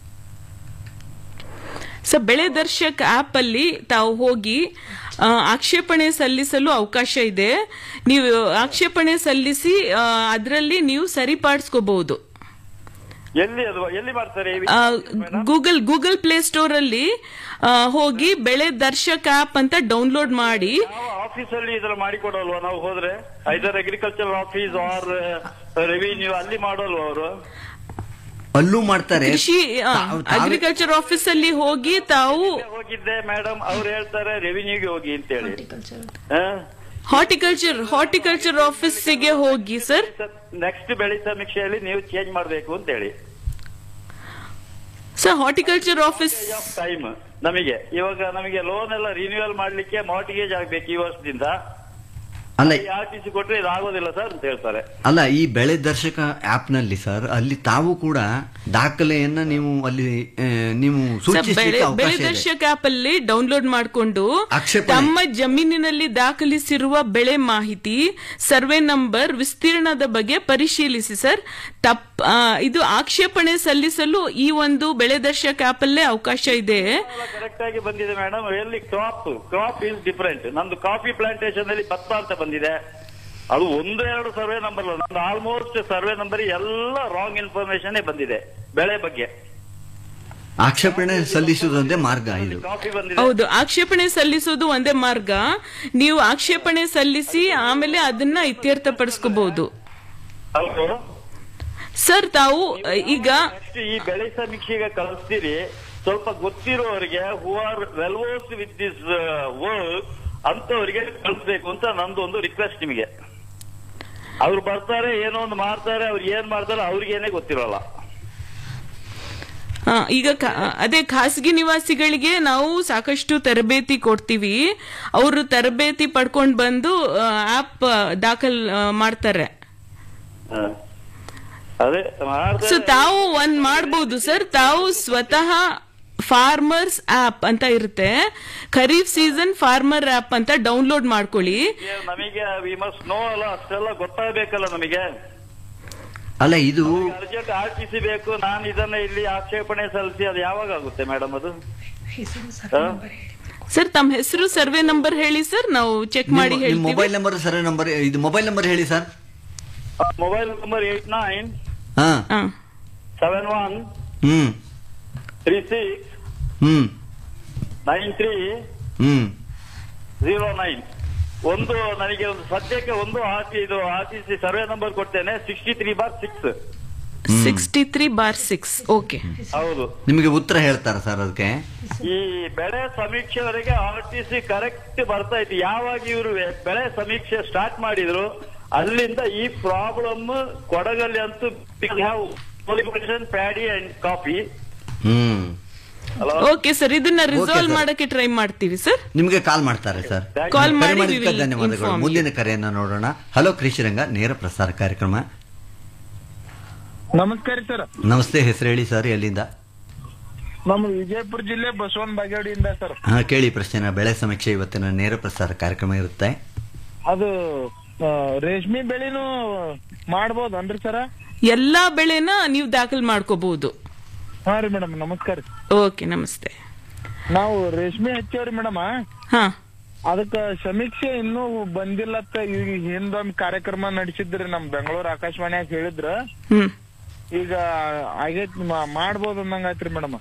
G: so Bele Darshak app ಅಲ್ಲಿ ತಾವು ಹೋಗಿ ಆ, ಆಕ್ಷೇಪಣೆ ಸಲ್ಲಿಸಲು ಅವಕಾಶ ಇದೆ ನೀವು ಆಕ್ಷೇಪಣೆ ಸಲ್ಲಿಸಿ ಅದರಲ್ಲಿ ನೀವು ಸರಿಪಡಿಸ್ಕೋಬಹುದು
I: ಎಲ್ಲಿ ಅದು ಎಲ್ಲಿ ಮಾಡ್ತಾರೆ ಈ
G: ಆ,
I: madam?
G: Google Google Play Store ಅಲ್ಲಿ ಆ, ಹೋಗಿ ಬೆಳೆ ದರ್ಶಕ್ ಆಪ್ ಅಂತ ಡೌನ್ಲೋಡ್ ಮಾಡಿ
I: ಯಾವ ಆಫೀಸ್ ಅಲ್ಲಿ ಇದರ ಮಾಡಿಕೊಡಲ್ವಾ ನಾವು ಹೋದ್ರೆ either agriculture office or revenue ಅಲ್ಲಿ ಮಾಡೋಲ್ವಾ ಅವರು
F: ಅಲ್ಲೂ ಮಾಡ್ತಾರೆ
G: ಕೃಷಿ
F: ತಾವ್- ತಾವೇ-
G: ಅಗ್ರಿಕಲ್ಚರ್ ಆಫೀಸ್ ಅಲ್ಲಿ ಹೋಗಿ ತಾವು
I: ಹೋಗಿದ್ದೆ ಮೇಡಮ್ ಅವ್ರು ಹೇಳ್ತಾರೆ ರೆವಿನ್ಯೂಗೆ ಹೋಗಿ ಅಂತ ಹೇಳಿ
G: ಹಾರ್ಟಿಕಲ್ಚರ್ ಹಾರ್ಟಿಕಲ್ಚರ್ ಆಫೀಸಿಗೆ ಹೋಗಿ ಸರ್
I: ನೆಕ್ಸ್ಟ್ ಬೆಳೆ ಸಮೀಕ್ಷೆಯಲ್ಲಿ ನೀವು ಚೇಂಜ್ ಮಾಡಬೇಕು ಅಂತ ಹೇಳಿ
G: ಸರ್ ಹಾರ್ಟಿಕಲ್ಚರ್ ಆಫೀಸ್
I: ಟೈಮ್ ನಮಗೆ ಇವಾಗ ನಮಗೆ ಲೋನ್ ಎಲ್ಲ ರಿನ್ಯೂವಲ್ ಮಾಡ್ಲಿಕ್ಕೆ ಮಾರ್ಟಿಗೇಜ್ ಆಗ್ಬೇಕು ಈ ವರ್ಷದಿಂದ
F: ಅಲ್ಲ
I: ಆರ್ ಟಿ ಸಿ ಕೊಟ್ರೆ ಇದು ಆಗೋದಿಲ್ಲ ಸರ್ ಅಂತ ಹೇಳ್ತಾರೆ
F: ಅಲ್ಲ ಈ ಬೆಳೆ ದರ್ಶಕ ಆಪ್ ನಲ್ಲಿ ಸರ್ ಅಲ್ಲಿ ತಾವು ಕೂಡ ದಾಖಲೆಯನ್ನ ನೀವು ಅಲ್ಲಿ ಆ, ನೀವು
G: ಸರ್, ಬೆಳೆ
F: ಸೂಚಿಸಲಿಕ್ಕೆ ಅವಕಾಶ
G: ಬೆಳೆ
F: ಇದೆ
G: ದರ್ಶಕ ಆಪ್ ಅಲ್ಲಿ ಡೌನ್ಲೋಡ್ ಮಾಡಿಕೊಂಡು
F: ಆಕ್ಷೇಪಣೆ.
G: ತಮ್ಮ ಜಮೀನಿನಲ್ಲಿ ದಾಖಲಿಸಿರುವ ಬೆಳೆ ಮಾಹಿತಿ ಸರ್ವೆ ನಂಬರ್ ವಿಸ್ತೀರ್ಣದ ಬಗ್ಗೆ ಪರಿಶೀಲಿಸಿ ಸರ್ ತಪ್ ಆ, ಇದು ಆಕ್ಷೇಪಣೆ ಸಲ್ಲಿಸಲು ಈ ಒಂದು ಬೆಳೆ ದರ್ಶಕ ಆಪ್ ಅಲ್ಲೇ ಅವಕಾಶ ಇದೆ
I: ಕರೆಕ್ಟ್ ಆಗಿ ಬಂದಿದೆ ಮೇಡಮ್ ಎಲ್ಲಿ ಕ್ರಾಪ್ ಕ್ರಾಪ್ ಇಸ್ ಡಿಫರೆಂಟ್ ನಂದು ಕಾಫಿ ಪ್ಲಾಂಟೇಶನ್ ಅಲ್ಲಿ ಭತ್ತ ಅಂತ ಬಂದಿದೆ ಅದು ಒಂದು ಎರಡು ಸರ್ವೆ ನಂಬರ್ ನಂದು ಆಲ್ಮೋಸ್ಟ್ ಸರ್ವೆ ನಂಬರ್ ಎಲ್ಲ ರಾಂಗ್ ಇನ್ಫಾರ್ಮೇಶನ್ ಬಂದಿದೆ ಬೆಳೆ ಬಗ್ಗೆ
F: ಆಕ್ಷೇಪಣೆ ಸಲ್ಲಿಸುವುದೊಂದೇ ಮಾರ್ಗ ಇದು
I: ಕಾಫಿ ಬಂದಿದೆ
G: ಹೌದು ಆಕ್ಷೇಪಣೆ ಸಲ್ಲಿಸೋದು ಒಂದೇ ಮಾರ್ಗ ನೀವು ಆಕ್ಷೇಪಣೆ ಸಲ್ಲಿಸಿ ಆಮೇಲೆ ಅದನ್ನ ಇತ್ಯರ್ಥಪಡಿಸ್ಕೋಬಹುದು
I: ಹೌದು
G: ಸರ್ ತಾವು ಅ, ಈಗ
I: ನೆಕ್ಸ್ಟ್ ಈ ಬೆಳೆ ಸಮೀಕ್ಷೆಗೆ ಕಳಿಸ್ತೀರಿ ಸ್ವಲ್ಪ ಗೊತ್ತಿರೋರಿಗೆ who are well versed with this work ಅಂತವರಿಗೆ ಕಳಿಸ್ಬೇಕು ಅಂತ ನಂದು ಒಂದು ರಿಕ್ವೆಸ್ಟ್ ನಿಮಗೆ ಅವ್ರು ಬರ್ತಾರೆ ಏನೋ ಒಂದು ಮಾಡ್ತಾರೆ ಅವ್ರು ಏನ್ ಮಾಡ್ತಾರೆ ಅವ್ರಿಗೇನೆ ಗೊತ್ತಿರೋಲ್ಲ
G: ಆ, ಈಗ ಖಾ- ಅದೇ ಖಾಸಗಿ ನಿವಾಸಿಗಳಿಗೆ ನಾವು ಸಾಕಷ್ಟು ತರಬೇತಿ ಕೊಡ್ತೀವಿ ಅವರು ತರಬೇತಿ ಪಡ್ಕೊಂಡು ಬಂದು ಆಪ್ ದಾಖಲ್ ಆ, ಮಾಡ್ತಾರೆ
I: ಹ. ಅದೇ
G: ಸೊ
I: ಮಾಡ್ತಾರೆ
G: ತಾವು ಒಂದ್ ಮಾಡ್ಬೋದು ಸರ್ ತಾವು ಸ್ವತಃ ಫಾರ್ಮರ್ಸ್ ಆಪ್ ಅಂತ ಇರುತ್ತೆ ಖರೀಫ್ ಸೀಸನ್ ಫಾರ್ಮರ್ ಆಪ್ ಅಂತ ಡೌನ್ಲೋಡ್ ಮಾಡ್ಕೊಳ್ಳಿ
I: ನಮಗೆ ವಿ ಮಸ್ಟ್ ನೋ ಅಲ್ಲ ಅಷ್ಟೆಲ್ಲ ಗೊತ್ತಾಗಬೇಕಲ್ಲ ನಮಗೆ
F: ಅಲ್ಲ ಇದು
I: ಅರ್ಜೆಂಟ್ ಆರ್ ಟಿ ಸಿ ಬೇಕು ನಾನು ಇದನ್ನ ಇಲ್ಲಿ ಆಕ್ಷೇಪಣೆ ಸಲ್ಲಿಸಿ ಅದು ಯಾವಾಗ ಆಗುತ್ತೆ ಮೇಡಮ್ ಅದು ಹ?
G: ಸರ್ ತಮ್ಮ ಹೆಸರು ಸರ್ವೆ ನಂಬರ್ ಹೇಳಿ ಸರ್ ನಾವು ಚೆಕ್ ಮಾಡಿ
F: ನಿಮ್ಮ
G: ಹೇಳ್ತೀವಿ
F: ಮೊಬೈಲ್ ನಂಬರ್ ಸರ್ ನಂಬರ್ ಇದು ಮೊಬೈಲ್ ನಂಬರ್ ಹೇಳಿ sir
I: mobile number eight nine
F: ಹಾ
G: ಹಾ
I: seven one
F: hmm
I: three six
F: hmm
I: nine three
F: hmm
I: zero nine ಒಂದು ನನಗೆ ಒಂದು ಸದ್ಯಕ್ಕೆ ಒಂದು ಆರ್ ಟಿ ಇದು R T C survey number ಕೊಡ್ತೇನೆ sixty three bar six
G: sixty three bar six okay
I: ಹೌದು
F: ನಿಮಗೆ ಉತ್ತರ ಹೇಳ್ತಾರ ಸರ್ ಅದಕ್ಕೆ
I: ಈ ಬೆಳೆ ಸಮೀಕ್ಷೆವರೆಗೆ ಆರ್ ಟಿ ಸಿ ಕರೆಕ್ಟ್ ಬರ್ತಾ ಇತ್ತು ಯಾವಾಗ ಇವರು ಬೆಳೆ ಸಮೀಕ್ಷೆ ಸ್ಟಾರ್ಟ್ ಮಾಡಿದ್ರು ಅಲ್ಲಿಂದ ಈ ಪ್ರಾಬ್ಲಮ್ ಕೊಡಗಲ್ಲಿ ಅಂತೂ paddy and coffee
F: hmm
I: hello
G: okay sir ಇದನ್ನ ರಿಸಾಲ್ವ್
F: sir.
G: ಮಾಡಕ್ಕೆ ಟ್ರೈ ಮಾಡ್ತೀವಿ ಸರ್
F: ನಿಮ್ಗೆ ಕಾಲ್ ಮಾಡ್ತಾರೆ ಸರ್
G: Call
F: ಕರೆ
G: ಮಾಡಿ
F: ಮಾಡಿದ್ದಕ್ಕೆ
G: we will
F: ಧನ್ಯವಾದಗಳು
G: inform you.
F: ಮುಂದಿನ ಕರೆಯನ್ನ ನೋಡೋಣ ಹಲೋ ಕೃಷಿರಂಗ ನೇರ ಪ್ರಸಾರ ಕಾರ್ಯಕ್ರಮ
J: ನಮಸ್ಕಾರ ಸರ್
F: ನಮಸ್ತೆ ಹೆಸರು ಹೇಳಿ ಸರ್ ಎಲ್ಲಿಂದ
J: ನಮ್ಮ ವಿಜಯಪುರ ಜಿಲ್ಲೆ ಬಸವನ ಬಾಗೇವಾಡಿಯಿಂದ ಸರ್
F: ಹಾ ಕೇಳಿ ಪ್ರಶ್ನೆನ ಬೆಳೆ ಸಮೀಕ್ಷೆ ಇವತ್ತಿನ ನೇರ ಪ್ರಸಾರ ಕಾರ್ಯಕ್ರಮ ಇರುತ್ತೆ
J: ಅದು ಆ, ರೇಷ್ಮೆ ಬೆಳೆನು ಮಾಡ್ಬೋದನ್ರಿ ಸರ
G: ಎಲ್ಲಾ ಬೆಳೆನ ನೀವು ದಾಖಲ್ ಮಾಡ್ಕೋಬಹುದು
J: ಹಾ ರೀ ಮೇಡಮ್ ನಮಸ್ಕಾರ
G: ಓಕೆ ನಮಸ್ತೆ
J: ನಾವು ರೇಷ್ಮೆ ಹಚ್ಚೇವ್ರಿ ಮೇಡಮ್
G: ಹಾ
J: ಅದಕ್ಕ ಸಮೀಕ್ಷೆ ಇನ್ನೂ ಬಂದಿಲ್ಲತ್ತ ಈಗ ಹಿಂದೊಂದ್ ಕಾರ್ಯಕ್ರಮ ನಡೆಸಿದ್ರಿ ನಮ್ ಬೆಂಗಳೂರು ಆಕಾಶವಾಣಿಯಾಗ ಹೇಳಿದ್ರ
G: ಹ್ಮ್
J: ಈಗ ಆಗೈತ್ ಮಾ- ಮಾಡ್ಬೋದು ಅಂದಂಗಾಯ್ತ್ರಿ ಮೇಡಮ್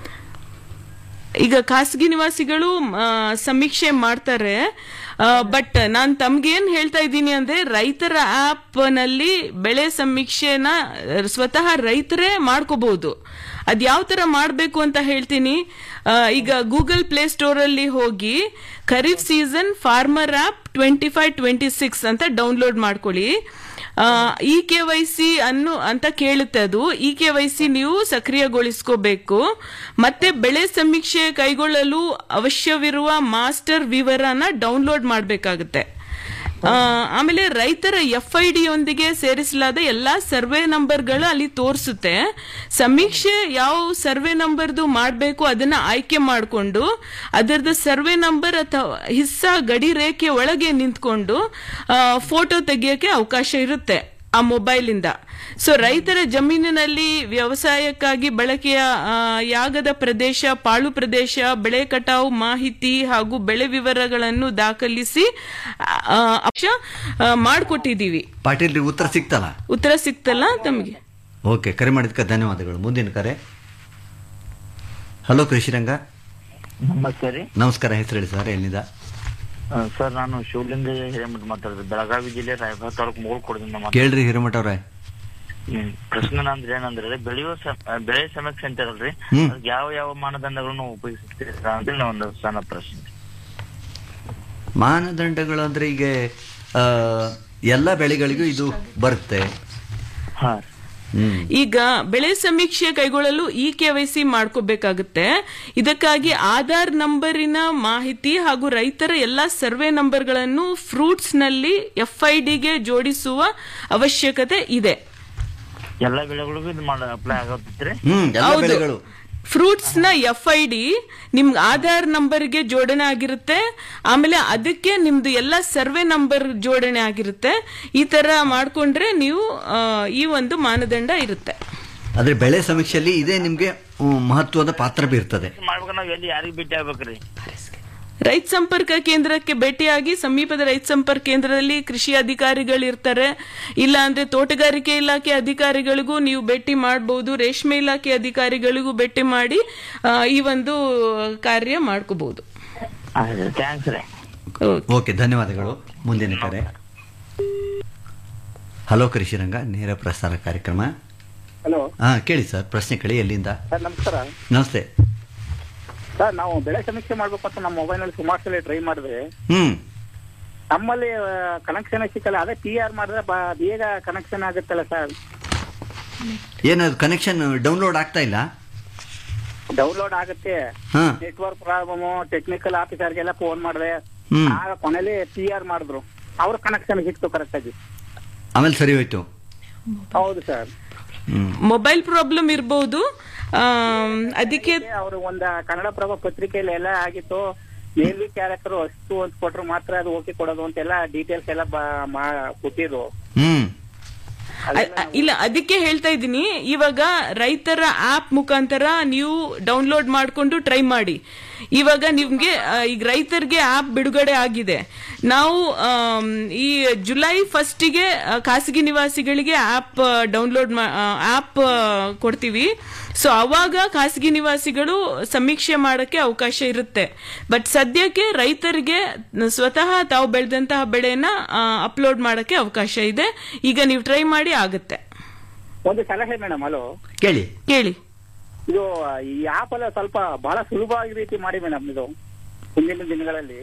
G: ಈಗ ಖಾಸಗಿ ನಿವಾಸಿಗಳು ಆ, ಸಮೀಕ್ಷೆ ಮಾಡ್ತಾರೆ ಬಟ್ ನಾನ್ ತಮ್ಗೇನ್ ಹೇಳ್ತಾ ಇದ್ದೀನಿ ಅಂದ್ರೆ ರೈತರ ಆಪ್ ನಲ್ಲಿ ಬೆಳೆ ಸಮೀಕ್ಷೆನ ಆ, ಸ್ವತಃ ರೈತರೇ ಮಾಡ್ಕೋಬಹುದು ಅದ್ ಯಾವ ತರ ಮಾಡ್ಬೇಕು ಅಂತ ಹೇಳ್ತೀನಿ ಆ, ಈಗ ಗೂಗಲ್ ಪ್ಲೇ ಸ್ಟೋರ್ ಅಲ್ಲಿ ಹೋಗಿ kharif season farmer app twenty five twenty six ಅಂತ ಡೌನ್ಲೋಡ್ ಮಾಡ್ಕೊಳ್ಳಿ ಇ ಕೆ ವೈ ಸಿ ಅನ್ನು ಅಂತ ಕೇಳುತ್ತೆ ಅದು ಇ ಕೆ ವೈ ಸಿ ನೀವು ಸಕ್ರಿಯಗೊಳಿಸ್ಕೋಬೇಕು ಮತ್ತೆ ಬೆಳೆ ಸಮೀಕ್ಷೆ ಕೈಗೊಳ್ಳಲು ಅವಶ್ಯವಿರುವ ಮಾಸ್ಟರ್ ವಿವರನ ಡೌನ್ಲೋಡ್ ಮಾಡಬೇಕಾಗುತ್ತೆ ಆಮೇಲೆ ರೈತರ ಎಫ್ ಐ ಯೊಂದಿಗೆ ಸೇರಿಸಲಾದ ಎಲ್ಲಾ ಸರ್ವೆ ನಂಬರ್ಗಳು ಅಲ್ಲಿ ತೋರಿಸುತ್ತೆ ಸಮೀಕ್ಷೆ ಯಾವ ಸರ್ವೆ ನಂಬರ್ದು ಮಾಡಬೇಕು ಅದನ್ನ ಆಯ್ಕೆ ಮಾಡಿಕೊಂಡು ಅದರದ್ದು ಸರ್ವೆ ನಂಬರ್ ಅಥವಾ ಹಿಸ್ಸಾ ಗಡಿ ರೇಖೆ ಒಳಗೆ ನಿಂತ್ಕೊಂಡು ಫೋಟೋ ತೆಗಿಯೋಕೆ ಅವಕಾಶ ಇರುತ್ತೆ ಆ ಮೊಬೈಲಿಂದ ಸೊ ರೈತರ ಜಮೀನಿನಲ್ಲಿ ವ್ಯವಸಾಯಕ್ಕಾಗಿ ಬಳಕೆಯ ಆ, ಯಾಗದ ಪ್ರದೇಶ ಪಾಳು ಪ್ರದೇಶ ಬೆಳೆ ಕಟಾವು ಮಾಹಿತಿ ಹಾಗೂ ಬೆಳೆ ವಿವರಗಳನ್ನು ದಾಖಲಿಸಿ ಆ, ಅಂಶ ಆ, ಮಾಡ್ಕೊಟ್ಟಿದೀವಿ
F: ಪಾಟೀಲ್ ಉತ್ತರ ಸಿಕ್ತಲ್ಲ
G: ಉತ್ತರ ಸಿಕ್ತಲ್ಲ ತಮಗೆ
F: ಓಕೆ ಕರೆ ಮಾಡಿದ್ಕೆ ಧನ್ಯವಾದಗಳು ಮುಂದಿನ ಕರೆ ಹಲೋ ಕೃಷಿರಂಗ
K: ನಮಸ್ತೆ ರೀ
F: ನಮಸ್ಕಾರ ಹೆಸರು ಹೇಳಿ ಸರ್ ಎಲ್ಲಿಂದ
K: ಆ, ಸರ್ ನಾನು ಶಿವಲಿಂಗ ಹಿರೇಮಠ ಮಾತಾಡಿದೆ ಬೆಳಗಾವಿ ಜಿಲ್ಲೆ ರಾಯಭಾಗ ತಾಲೂಕು ಮುಗುಳ್ಕೊಡದಿಂದ ಮಾತಾಡ್ತೀನಿ.
F: ಕೇಳ್ರಿ ಹಿರೇಮಠ ಅವ್ರೆ
K: ಹ್ಮ್. ಪ್ರಶ್ನೆ ನಂದ್ರೆ ಏನಂದ್ರೆ ರೀ, ಬೆಳೆಯುವ ಸ- ಆ, ಬೆಳೆ ಸಮೀಕ್ಷೆ ಅಂತಾರಲ್ರಿ
F: ಹ್ಮ್.
K: ಅದಕ್ಕೆ ಯಾವ ಯಾವ ಮಾನದಂಡಗಳನ್ನು ಉಪಯೋಗಿಸ್ತೀರಾ ಅಂತ ಒಂದು ಸಣ್ಣ ಪ್ರಶ್ನೆ
F: ಮಾನದಂಡಗಳು ಅಂದ್ರೆ ಈಗ ಆ, ಎಲ್ಲ ಬೆಳೆಗಳಿಗೂ ಇದು ಬರುತ್ತೆ
K: ಹಾ
G: ಈಗ ಬೆಳೆ ಸಮೀಕ್ಷೆ ಕೈಗೊಳ್ಳಲು ಇ ಕೆವೈಸಿ ಮಾಡ್ಕೋಬೇಕಾಗುತ್ತೆ ಇದಕ್ಕಾಗಿ ಆಧಾರ್ ನಂಬರಿನ ಮಾಹಿತಿ ಹಾಗೂ ರೈತರ ಎಲ್ಲಾ ಸರ್ವೆ ನಂಬರ್ಗಳನ್ನು ಫ್ರೂಟ್ಸ್ ನಲ್ಲಿ ಎಫ್ಐಡಿಗೆ ಜೋಡಿಸುವ ಅವಶ್ಯಕತೆ ಇದೆ
K: ಎಲ್ಲಾ ಬೆಳೆಗಳಿಗೂ ಇದು ಮಾಡ ಅಪ್ಲೈ ಆಗತ್ತೈತ್ರಿ
F: ಹ್ಮ್ ಎಲ್ಲ
G: ಹೌದು.
F: ಬೆಳೆಗಳು
G: ಫ್ರೂಟ್ಸ್ ನ ಎಫ್ ಐ ಡಿ ನಿಮ್ಗೆ ಆಧಾರ್ ನಂಬರ್ಗೆ ಜೋಡಣೆ ಆಗಿರುತ್ತೆ ಆಮೇಲೆ ಅದಕ್ಕೆ ನಿಮ್ದು ಎಲ್ಲ ಸರ್ವೆ ನಂಬರ್ ಜೋಡಣೆ ಆಗಿರುತ್ತೆ ಈ ತರ ಮಾಡ್ಕೊಂಡ್ರೆ ನೀವು ಆ, ಈ ಒಂದು ಮಾನದಂಡ ಇರುತ್ತೆ
F: ಆದ್ರೆ ಬೆಳೆ ಸಮೀಕ್ಷೆಯಲ್ಲಿ ಇದೇ ನಿಮ್ಗೆ ಹ್ಮ್, ಮಹತ್ವದ ಪಾತ್ರ ಬೀರ್ತದೆ
K: ಮಾಡ್ಬೇಕು ನಾವ್ ಎಲ್ಲಿ ಯಾರಿಗ್ ಭೇಟಿ ಆಗ್ಬೇಕ್ರಿ
G: ರೈತ ಸಂಪರ್ಕ ಕೇಂದ್ರಕ್ಕೆ ಭೇಟಿಯಾಗಿ ಸಮೀಪದ ರೈತ ಸಂಪರ್ಕ ಕೇಂದ್ರದಲ್ಲಿ ಕೃಷಿ ಅಧಿಕಾರಿಗಳು ಇರ್ತಾರೆ ಇಲ್ಲ ಅಂದ್ರೆ ತೋಟಗಾರಿಕೆ ಇಲಾಖೆ ಅಧಿಕಾರಿಗಳಿಗೂ ನೀವು ಭೇಟಿ ಮಾಡಬಹುದು ರೇಷ್ಮೆ ಇಲಾಖೆ ಅಧಿಕಾರಿಗಳಿಗೂ ಭೇಟಿ ಮಾಡಿ ಆ, ಈ ಒಂದು ಕಾರ್ಯ ಮಾಡ್ಕೋಬಹುದು
K: ಥ್ಯಾಂಕ್ಸ್ ರೀ
F: ಓಕೆ ಧನ್ಯವಾದಗಳು ಮುಂದಿನ ಕರೆ ಹಲೋ ಕೃಷಿರಂಗ ನೇರ ಪ್ರಸಾರ ಕಾರ್ಯಕ್ರಮ
L: ಹಲೋ
F: ಹಾ ಕೇಳಿ ಸರ್ ಪ್ರಶ್ನೆ ಕೇಳಿ ಎಲ್ಲಿಂದ
L: ಸರ್ ನಮಸ್ಕಾರ
F: ನಮಸ್ತೆ
L: ಸರ್ ನಾವು ಬೆಳೆ ಸಮೀಕ್ಷೆ ಮಾಡ್ಬೇಕು ಅಂತ ನಮ್ಮ ಮೊಬೈಲ್ ನಲ್ಲಿ ಸುಮಾರು ಸಲ ಟ್ರೈ ಮಾಡಿದ್ರೆ
F: ಹ್ಮ್
L: ನಮ್ಮಲ್ಲಿ ಕನೆಕ್ಷನ್ ಸಿಕ್ಕಲ್ಲ ಅದೇ ಪಿ ಆರ್ ಮಾಡಿದ್ರೆ ಬ- ಬೇಗ ಕನೆಕ್ಷನ್ ಆಗುತ್ತಲ್ಲ ಸರ್
F: ಏನದು ಕನೆಕ್ಷನ್ ಡೌನ್ಲೋಡ್ ಆಗ್ತಾ ಇಲ್ಲ
L: ಡೌನ್ಲೋಡ್ ಆಗುತ್ತೆ
F: ಹಾ
L: ನೆಟ್ವರ್ಕ್ ಪ್ರಾಬ್ಲಮ್ ಟೆಕ್ನಿಕಲ್ ಆಫೀಸರ್ಗೆಲ್ಲ ಫೋನ್ ಮಾಡಿದೆ
F: ಹ್ಮ್.
L: ಆಗ ಕೊನೆಯಲ್ಲಿ ಪಿ ಆರ್ ಮಾಡಿದ್ರು ಅವ್ರ ಕನೆಕ್ಷನ್ ಸಿಕ್ತು ಕರೆಕ್ಟ್ ಆಗಿ
F: ಆಮೇಲೆ ಸರಿ ಹೋಯ್ತು
L: ಹೌದು ಸರ್
F: ಹ್ಮ್
G: ಮೊಬೈಲ್ ಪ್ರಾಬ್ಲಮ್ ಇರಬಹುದು ಅದಕ್ಕೆ
L: ಅವರು ಒಂದ ಕನ್ನಡ ಪ್ರಭ ಪತ್ರಿಕೆಯಲ್ಲಿ ಎಲ್ಲ ಆಗಿತ್ತು ಮೇಲ್ವಿ ಕ್ಯಾರೆಕ್ಟರ್ ಅಷ್ಟು ಅಂತ ಕೊಟ್ರು ಮಾತ್ರ ಅದು ಓಕೆ ಕೊಡೋದು ಅಂತೆಲ್ಲ ಡೀಟೇಲ್ಸ್ ಎಲ್ಲ ಬ- ಮಾ- ಕೊಟ್ಟಿದ್ರು
F: ಹ್ಮ್
G: ಅ- ಅ- ಇಲ್ಲ ಅದಕ್ಕೆ ಹೇಳ್ತಾ ಇದ್ದೀನಿ ಇವಾಗ ರೈತರ ಆಪ್ ಮುಖಾಂತರ ನೀವು ಡೌನ್ಲೋಡ್ ಮಾಡ್ಕೊಂಡು ಟ್ರೈ ಮಾಡಿ ಇವಾಗ ನಿಮ್ಗೆ ಆ, ಈಗ ರೈತರಿಗೆ ಆಪ್ ಬಿಡುಗಡೆ ಆಗಿದೆ ನಾವು ಆಮ್, ಈ ಜುಲೈ ಫಸ್ಟಿಗೆ ಖಾಸಗಿ ನಿವಾಸಿಗಳಿಗೆ ಆಪ್ ಡೌನ್ಲೋಡ್ ಆಪ್ ಕೊಡ್ತೀವಿ ಸೊ ಅವಾಗ ಖಾಸಗಿ ನಿವಾಸಿಗಳು ಸಮೀಕ್ಷೆ ಮಾಡಕ್ಕೆ ಅವಕಾಶ ಇರುತ್ತೆ ಬಟ್ ಸದ್ಯಕ್ಕೆ ರೈತರಿಗೆ ಸ್ವತಃ ತಾವು ಬೆಳೆದಂತಹ ಬೆಳೆನ ಅಪ್ಲೋಡ್ ಮಾಡಕ್ಕೆ ಅವಕಾಶ ಇದೆ ಈಗ ನೀವು ಟ್ರೈ ಮಾಡಿ ಆಗುತ್ತೆ
L: ಒಂದು ಸಲಹೆ ಮೇಡಮ್ ಹಲೋ
F: ಕೇಳಿ
G: ಕೇಳಿ
L: ಇದು ಈ ಆಪ್ ಎಲ್ಲ ಸ್ವಲ್ಪ ಬಹಳ ಸುಲಭವಾಗಿ ರೀತಿ ಮಾಡಿ ಮೇಡಮ್ ಇದು ಮುಂದಿನ ದಿನಗಳಲ್ಲಿ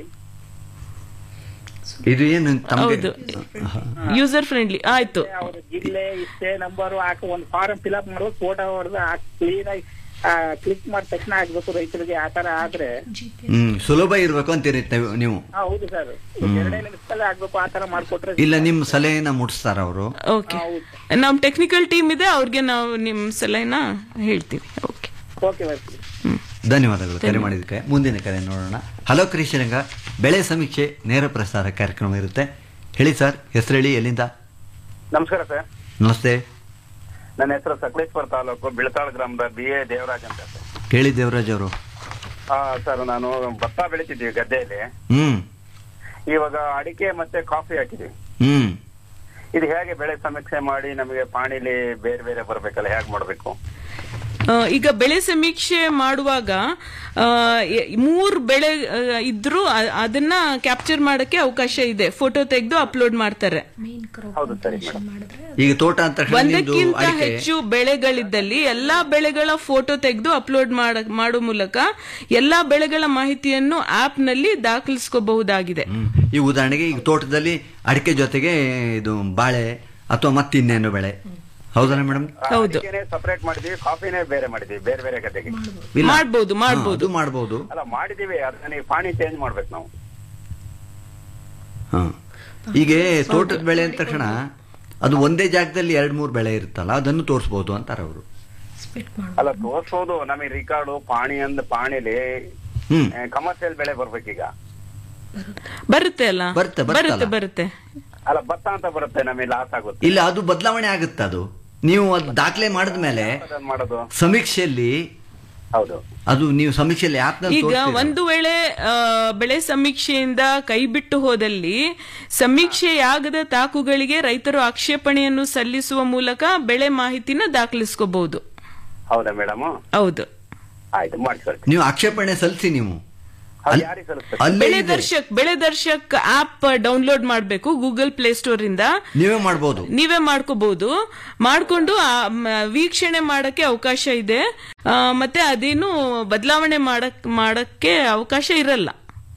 F: ಇದು ಏನು ತಮಗೆ
G: ಹೌದು ಯೂಸರ್ ಫ್ರೆಂಡ್ಲಿ ಆಯ್ತು
L: ಅವ್ರ ಜಿಲ್ಲೆ ಇಷ್ಟೇ ನಂಬರ್ ಹಾಕಿ ಒಂದು ಫಾರಂ ಫಿಲ್ಅಪ್ ಮಾಡೋದು ಫೋಟೋ ಹೊಡೆದು ಕ್ಲೀನ್ ಆಗಿ ಕ್ಲಿಕ್ ಮಾಡಿದ ತಕ್ಷಣ ಆಗ್ಬೇಕು ರೈತರಿಗೆ ಆ ತರ ಆದ್ರೆ
F: ಹ್ಮ್ ಸುಲಭ ಇರ್ಬೇಕು ಅಂತೀರಿ ತಾವ್- ನೀವು
L: ಹಾ, ಹೌದು ಸರ್ ಎರಡೇ ನಿಮಿಷದಲ್ಲೇ ಆಗ್ಬೇಕು ಆ ತರ ಮಾಡ್ಕೊಟ್ರೆ
F: ಇಲ್ಲ ನಿಮ್ ಸಲಹೆನ ಮುಟ್ಟಿಸ್ತಾರ ಅವರು
G: ಓಕೆ ನಮ್ ಟೆಕ್ನಿಕಲ್ ಟೀಮ್ ಇದೆ ಅವ್ರಿಗೆ ನಾವು ನಿಮ್ ಸಲಹೆನ ಹೇಳ್ತೀವಿ ಓಕೆ
L: ಓಕೆ ಬರ್ತೀವಿ
F: ಧನ್ಯವಾದಗಳು ಕರೆ ಮಾಡಿದ್ದಕ್ಕೆ ಮುಂದಿನ ಕರೆ ನೋಡೋಣ ಹಲೋ ಕೃಷಿರಂಗ ಬೆಳೆ ಸಮೀಕ್ಷೆ ನೇರ ಪ್ರಸಾರ ಕಾರ್ಯಕ್ರಮ ಇರುತ್ತೆ ಹೇಳಿ ಸರ್ ಹೆಸರು ಹೇಳಿ ಎಲ್ಲಿಂದ
M: ನಮಸ್ಕಾರ ಸರ್
F: ನಮಸ್ತೆ
M: ನನ್ನ ಹೆಸರು ಸಕಲೇಶ್ವರ ತಾಲೂಕು ಬಿಳತಾಳ ಗ್ರಾಮದ ಬಿ ಎ ದೇವರಾಜ್ ಅಂತ ಸರ್
F: ಕೇಳಿ ದೇವರಾಜ್ ಅವರು
M: ಆ, ಸರ್ ನಾನು ಭತ್ತ ಬೆಳಿತಿದ್ದೀವಿ ಗದ್ದೆಯಲ್ಲಿ
F: ಹ್ಮ್
M: ಇವಾಗ ಅಡಿಕೆ ಮತ್ತೆ ಕಾಫಿ ಹಾಕಿದೀವಿ
F: ಹ್ಮ್
M: ಇದು ಹೇಗೆ ಬೆಳೆ ಸಮೀಕ್ಷೆ ಮಾಡಿ ನಮಗೆ ಪಾಣಿಲಿ ಬೇರೆ ಬೇರೆ ಬರ್ಬೇಕಲ್ಲ ಹೇಗೆ ಮಾಡ್ಬೇಕು
G: ಆ, ಈಗ ಬೆಳೆ ಸಮೀಕ್ಷೆ ಮಾಡುವಾಗ ಆ, ಎ- ಮೂರ್ ಬೆಳೆ ಆ, ಇದ್ರೂ ಅ- ಅದನ್ನ ಕ್ಯಾಪ್ಚರ್ ಮಾಡಕ್ಕೆ ಅವಕಾಶ ಇದೆ ಫೋಟೋ ತೆಗೆದು ಅಪ್ಲೋಡ್ ಮಾಡ್ತಾರೆ
M: ಹೌದು ಸರಿ ಮೇಡಮ್
F: ಈಗ ತೋಟ ಅಂತ ತಕ್ಷಣ ನಿಮ್ದು
G: ಒಂದಕ್ಕಿಂತ
F: ಅಡಿಕೆ
G: ಹೆಚ್ಚು ಬೆಳೆಗಳಿದ್ದಲ್ಲಿ ಎಲ್ಲಾ ಬೆಳೆಗಳ ಫೋಟೋ ತೆಗೆದು ಅಪ್ಲೋಡ್ ಮಾಡ ಮಾಡೋ ಮೂಲಕ ಎಲ್ಲಾ ಬೆಳೆಗಳ ಮಾಹಿತಿಯನ್ನು ಆಪ್ ನಲ್ಲಿ ದಾಖಲಿಸ್ಕೋಬಹುದಾಗಿದೆ
F: ಹ್ಮ್. ಈ ಉದಾಹರಣೆಗೆ ಈಗ ತೋಟದಲ್ಲಿ ಅಡಿಕೆ ಜೊತೆಗೆ ಇದು ಬಾಳೆ ಅಥವಾ ಮತ್ತಿನ್ನೇನು ಬೆಳೆ ಹೌದಲ್ಲ ಮೇಡಮ್
G: ಹೌದು
M: ಅಡಿಕೆನೆ ಸಪರೇಟ್ ಮಾಡಿದೀವಿ ಕಾಫಿನೇ ಬೇರೆ ಮಾಡಿದೀವಿ ಬೇರೆ ಬೇರೆ ಗದ್ದೆಗೆ
G: ಮಾಡ್ಬೋದು ಮಾಡ್ಬೋದು
F: ಮಾಡ್ಬೋದು
M: ಅಲ್ಲ ಮಾಡಿದೀವಿ ಅದನ್ನ ನೀವು ಪಾಣಿ ಚೇಂಜ್ ಮಾಡ್ಬೇಕು ನಾವು
F: ಹ. ಈಗ ತೋಟದ ಬೆಳೆ ಅಂದ ತಕ್ಷಣ ಅದು ಒಂದೇ ಜಾಗದಲ್ಲಿ ಎರಡ್ ಮೂರ್ ಬೆಳೆ ಇರುತ್ತಲ್ಲ ಅದನ್ನು ತೋರಿಸಬಹುದು ಅಂತಾರೆ ಅವರು
M: ಅಲ್ಲ ತೋರ್ಸೋದು ನಮಗೆ ರಿಕಾರ್ಡು ಪಾಣಿ ಅಂದ್ ಪಾಣಿಲಿ
F: ಹ್ಮ್
M: ಕಮರ್ಷಿಯಲ್ ಬೆಳೆ ಬರ್ಬೇಕೀಗ
G: ಬರುತ್ತೆ ಅಲ್ಲ
F: ಬರುತ್ತೆ,
G: ಬರುತ್ತೆ
F: ಬರುತ್ತಲ್ಲ.
G: ಬರುತ್ತೆ
M: ಅಲ್ಲ ಭತ್ತ ಅಂತ ಬರುತ್ತೆ ನಮಗೆ ಲಾಸ್ ಆಗುತ್ತೆ
F: ಇಲ್ಲ ಅದು ಬದಲಾವಣೆ ಆಗುತ್ತೆ ಅದು ನೀವು ಅದು ದಾಖಲೆ ಮಾಡಿದ ಮೇಲೆ
M: ಅದನ್ನ ಮಾಡೋದು
F: ಸಮೀಕ್ಷೆಯಲ್ಲಿ
M: ಹೌದು
F: ಅದು ನೀವು ಸಮೀಕ್ಷೆಯಲ್ಲಿ ಆಪ್
G: ಈಗ ಒಂದು ವೇಳೆ ಆ, ಬೆಳೆ ಸಮೀಕ್ಷೆಯಿಂದ ಕೈಬಿಟ್ಟು ಹೋದಲ್ಲಿ ಸಮೀಕ್ಷೆಯಾಗದ ತಾಕುಗಳಿಗೆ ರೈತರು ಆಕ್ಷೇಪಣೆಯನ್ನು ಸಲ್ಲಿಸುವ ಮೂಲಕ ಬೆಳೆ ಮಾಹಿತಿನ ದಾಖಲಿಸ್ಕೋಬಹುದು
M: ಹೌದಾ ಮೇಡಮ್
G: ಹೌದು
M: ಆಯ್ತು ಮಾಡಿಸ್ಕೊಳ್ತೀನಿ
F: ನೀವು ಆಕ್ಷೇಪಣೆ ಸಲ್ಲಿಸಿ ನೀವು
M: ಅದು ಯಾರಿಗೆ ಸಲ್ಲಿಸ್ಬೇಕು
F: ಅಲ್ಲೇ
G: ಬೆಳೆ
F: ಇದೆ.
G: ದರ್ಶಕ್ ಬೆಳೆ ದರ್ಶಕ್ ಆಪ್ ಡೌನ್ಲೋಡ್ ಮಾಡಬೇಕು ಗೂಗಲ್ ಪ್ಲೇ ಸ್ಟೋರ್ ಇಂದ
F: ನೀವೇ ಮಾಡ್ಬೋದು
G: ನೀವೇ ಮಾಡ್ಕೋಬಹುದು ಮಾಡ್ಕೊಂಡು ಆ, ಮ, ವೀಕ್ಷಣೆ ಮಾಡಕ್ಕೆ ಅವಕಾಶ ಇದೆ ಆ, ಮತ್ತೆ ಅದೇನು ಬದಲಾವಣೆ ಮಾಡಕ್ ಮಾಡಕ್ಕೆ ಅವಕಾಶ ಇರಲ್ಲ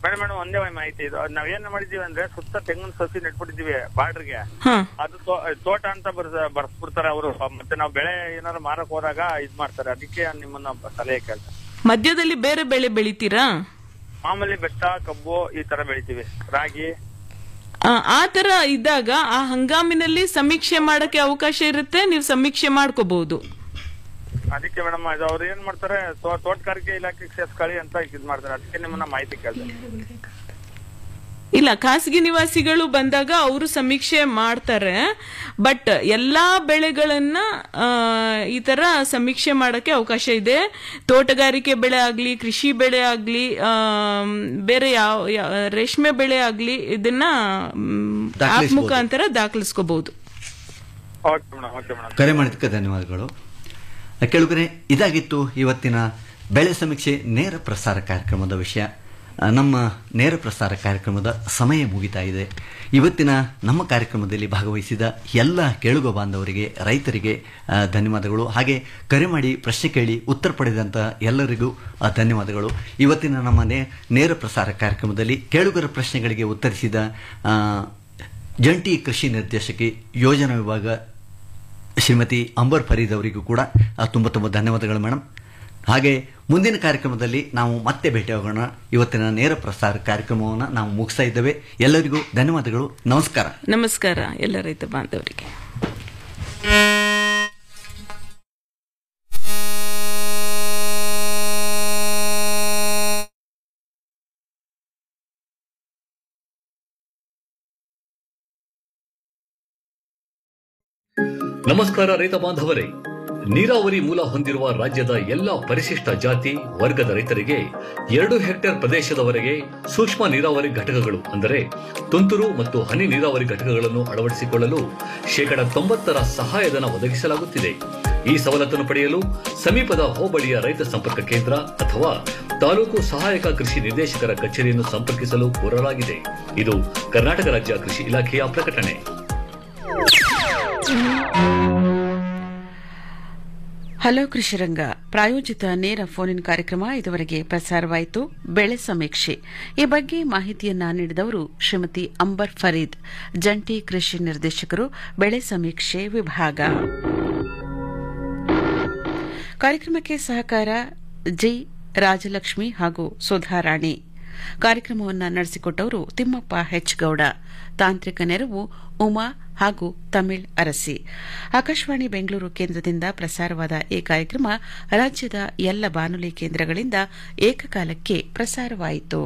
J: ಮೇಡಮ್ ಮೇಡಮ್ ಒಂದೇ ಒಂದು ಮಾಹಿತಿ ಇದು ಅದ್ ನಾವ್ ಏನ್ ಮಾಡಿದೀವಿ ಅಂದ್ರೆ ಸುತ್ತ ತೆಂಗಿನ ಸಸಿ ನೆಟ್ಬಿಟ್ಟಿದೀವಿ ಬಾರ್ಡ್ರಿಗೆ
G: ಹಾ
J: ಅದು ತೋ- ತೋಟ ಅಂತ ಬರ್ಸ ಬರ್ಸ್ಬಿಡ್ತಾರೆ ಅವರು ಮತ್ತೆ ನಾವು ಬೆಳೆ ಏನಾದ್ರು ಮಾರಕ್ ಹೋದಾಗ ಇದ್ ಮಾಡ್ತಾರೆ ಅದಕ್ಕೆ ನಿಮ್ಮನ್ನ ಸಲಹೆ ಕೇಳ್ತಾರೆ
G: ಮಧ್ಯದಲ್ಲಿ ಬೇರೆ ಬೆಳೆ ಬೆಳಿತೀರಾ
J: ಮಾಮೂಲಿ ಬೆಟ್ಟ ಕಬ್ಬು ಈ ತರ ಬೆಳಿತೀವಿ ರಾಗಿ
G: ಆ, ಆ ತರ ಇದ್ದಾಗ ಆ ಹಂಗಾಮಿನಲ್ಲಿ ಸಮೀಕ್ಷೆ ಮಾಡಕ್ಕೆ ಅವಕಾಶ ಇರುತ್ತೆ ನೀವು ಸಮೀಕ್ಷೆ ಮಾಡ್ಕೋಬಹುದು
J: ಅದಕ್ಕೆ ಮೇಡಮ್ ಅದು ಅವ್ರು ಏನ್ ಮಾಡ್ತಾರೆ ತೋ- ತೋಟಗಾರಿಕೆ ಇಲಾಖೆಗೆ ಸೇರ್ಸ್ಕೊಳ್ಳಿ ಅಂತ ಇದ್ ಮಾಡ್ತಾರೆ ಅದಕ್ಕೆ ನಿಮ್ಮನ್ನ ಮಾಹಿತಿ ಕೇಳ್ತಾರೆ
G: ಇಲ್ಲ ಖಾಸಗಿ ನಿವಾಸಿಗಳು ಬಂದಾಗ ಅವರು ಸಮೀಕ್ಷೆ ಮಾಡ್ತಾರೆ ಬಟ್ ಎಲ್ಲಾ ಬೆಳೆಗಳನ್ನ ಆ, ಈ ತರ ಸಮೀಕ್ಷೆ ಮಾಡಕ್ಕೆ ಅವಕಾಶ ಇದೆ ತೋಟಗಾರಿಕೆ ಬೆಳೆ ಆಗ್ಲಿ ಕೃಷಿ ಬೆಳೆ ಆಗ್ಲಿ ಆ, ಬೇರೆ ಯಾವ ಯಾ- ರೇಷ್ಮೆ ಬೆಳೆ ಆಗ್ಲಿ ಇದನ್ನ ಆಪ್
F: ದಾಖಲಿಸ್ಬೋದು.
G: ಮುಖಾಂತರ ದಾಖಲಿಸ್ಕೋಬಹುದು
J: ಓಕೆ ಮೇಡಮ್ ಓಕೆ ಮೇಡಮ್
F: ಕರೆ ಮಾಡಿದ್ದಕ್ಕೆ ಧನ್ಯವಾದಗಳು ಕೇಳುಗರೆ ಇದಾಗಿತ್ತು ಇವತ್ತಿನ ಬೆಳೆ ಸಮೀಕ್ಷೆ ನೇರ ಪ್ರಸಾರ ಕಾರ್ಯಕ್ರಮದ ವಿಷಯ ಆ, ನಮ್ಮ ನೇರ ಪ್ರಸಾರ ಕಾರ್ಯಕ್ರಮದ ಸಮಯ ಮುಗಿತಾ ಇದೆ ಇವತ್ತಿನ ನಮ್ಮ ಕಾರ್ಯಕ್ರಮದಲ್ಲಿ ಭಾಗವಹಿಸಿದ ಎಲ್ಲ ಕೇಳುಗ ಬಾಂಧವರಿಗೆ ರೈತರಿಗೆ ಆ, ಧನ್ಯವಾದಗಳು ಹಾಗೆ ಕರೆ ಮಾಡಿ ಪ್ರಶ್ನೆ ಕೇಳಿ ಉತ್ತರ ಪಡೆದಂಥ ಎಲ್ಲರಿಗೂ ಆ, ಧನ್ಯವಾದಗಳು ಇವತ್ತಿನ ನಮ್ಮ ನೇ ನೇರ ಪ್ರಸಾರ ಕಾರ್ಯಕ್ರಮದಲ್ಲಿ ಕೇಳುಗರ ಪ್ರಶ್ನೆಗಳಿಗೆ ಉತ್ತರಿಸಿದ ಆ, ಜಂಟಿ ಕೃಷಿ ನಿರ್ದೇಶಕಿ ಯೋಜನಾ ವಿಭಾಗ ಶ್ರೀಮತಿ ಅಂಬರ್ ಫರೀದ್ ಅವರಿಗೂ ಕೂಡ ಆ, ತುಂಬ ತುಂಬ ಧನ್ಯವಾದಗಳು ಮೇಡಮ್ ಹಾಗೆ ಮುಂದಿನ ಕಾರ್ಯಕ್ರಮದಲ್ಲಿ ನಾವು ಮತ್ತೆ ಭೇಟಿಯಾಗೋಣ ಇವತ್ತಿನ ನೇರ ಪ್ರಸಾರ ಕಾರ್ಯಕ್ರಮವನ್ನು ನಾವು ಮುಗಿಸ್ತಾ ಇದ್ದೇವೆ ಎಲ್ಲರಿಗೂ ಧನ್ಯವಾದಗಳು ನಮಸ್ಕಾರ
G: ನಮಸ್ಕಾರ ಎಲ್ಲ ರೈತ ಬಾಂಧವರಿಗೆ
E: ನಮಸ್ಕಾರ ರೈತ ಬಾಂಧವರೇ ನೀರಾವರಿ ಮೂಲ ಹೊಂದಿರುವ ರಾಜ್ಯದ ಎಲ್ಲ ಪರಿಶಿಷ್ಟ ಜಾತಿ ವರ್ಗದ ರೈತರಿಗೆ ಎರಡು ಹೆಕ್ಟೇರ್ ಪ್ರದೇಶದವರೆಗೆ ಸೂಕ್ಷ್ಮ ನೀರಾವರಿ ಘಟಕಗಳು ಅಂದರೆ ತುಂತುರು ಮತ್ತು ಹನಿ ನೀರಾವರಿ ಘಟಕಗಳನ್ನು ಅಳವಡಿಸಿಕೊಳ್ಳಲು ಶೇಕಡ ತೊಂಬತ್ತರ ಸಹಾಯಧನ ಒದಗಿಸಲಾಗುತ್ತಿದೆ ಈ ಸವಲತ್ತನ್ನು ಪಡೆಯಲು ಸಮೀಪದ ಹೋಬಳಿಯ ರೈತ ಸಂಪರ್ಕ ಕೇಂದ್ರ ಅಥವಾ ತಾಲೂಕು ಸಹಾಯಕ ಕೃಷಿ ನಿರ್ದೇಶಕರ ಕಚೇರಿಯನ್ನು ಸಂಪರ್ಕಿಸಲು ಕೋರಲಾಗಿದೆ ಇದು ಕರ್ನಾಟಕ ರಾಜ್ಯ ಕೃಷಿ ಇಲಾಖೆಯ ಪ್ರಕಟಣೆ
B: ಹಲೋ ಕೃಷಿರಂಗ ಪ್ರಾಯೋಜಿತ ನೇರ ಫೋನ್ ಇನ್ ಕಾರ್ಯಕ್ರಮ ಇದುವರೆಗೆ ಪ್ರಸಾರವಾಯಿತು ಬೆಳೆ ಸಮೀಕ್ಷೆ ಈ ಬಗ್ಗೆ ಮಾಹಿತಿಯನ್ನ ನೀಡಿದವರು ಶ್ರೀಮತಿ ಅಂಬರ್ ಫರೀದ್ ಜಂಟಿ ಕೃಷಿ ನಿರ್ದೇಶಕರು ಬೆಳೆ ಸಮೀಕ್ಷೆ ವಿಭಾಗ ಕಾರ್ಯಕ್ರಮಕ್ಕೆ ಸಹಕಾರ ಜಿ ರಾಜಲಕ್ಷ್ಮಿ ಹಾಗೂ ಸುಧಾರಾಣಿ ಕಾರ್ಯಕ್ರಮವನ್ನು ನಡೆಸಿಕೊಟ್ಟವರು ತಿಮ್ಮಪ್ಪ ಹೆಚ್ಗೌಡ ತಾಂತ್ರಿಕ ನೆರವು ಉಮಾ ಹಾಗೂ ತಮಿಳ್ ಅರಸಿ ಆಕಾಶವಾಣಿ ಬೆಂಗಳೂರು ಕೇಂದ್ರದಿಂದ ಪ್ರಸಾರವಾದ ಈ ಕಾರ್ಯಕ್ರಮ ರಾಜ್ಯದ ಎಲ್ಲ ಬಾನುಲಿ ಕೇಂದ್ರಗಳಿಂದ ಏಕಕಾಲಕ್ಕೆ ಪ್ರಸಾರವಾಯಿತು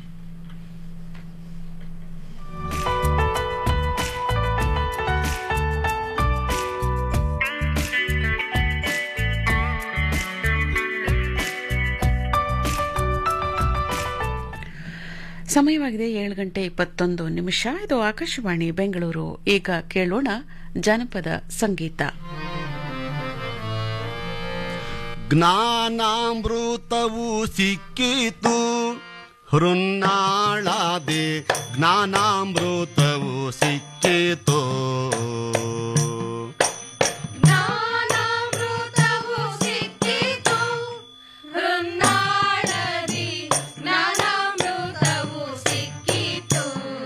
B: ಸಮಯವಾಗಿದೆ ಏಳು ಗಂಟೆ ಇಪ್ಪತ್ತೊಂದು ನಿಮಿಷ ಇದು ಆಕಾಶವಾಣಿ ಬೆಂಗಳೂರು ಈಗ ಕೇಳೋಣ ಜನಪದ ಸಂಗೀತ
N: ಜ್ಞಾನಾಮೃತವು ಸಿಕ್ಕಿತು ಹೃನ್ನಾಳಾದೆ ಜ್ಞಾನಾಮೃತವು ಸಿಕ್ಕಿತು
O: ಜ್ಞಾನಾಮೃತವು ಸಿಕ್ಕಿತು ಹೃನ್ನಾಳದಿ ಜ್ಞಾನಾಮೃತವು ಸಿಕ್ಕಿತು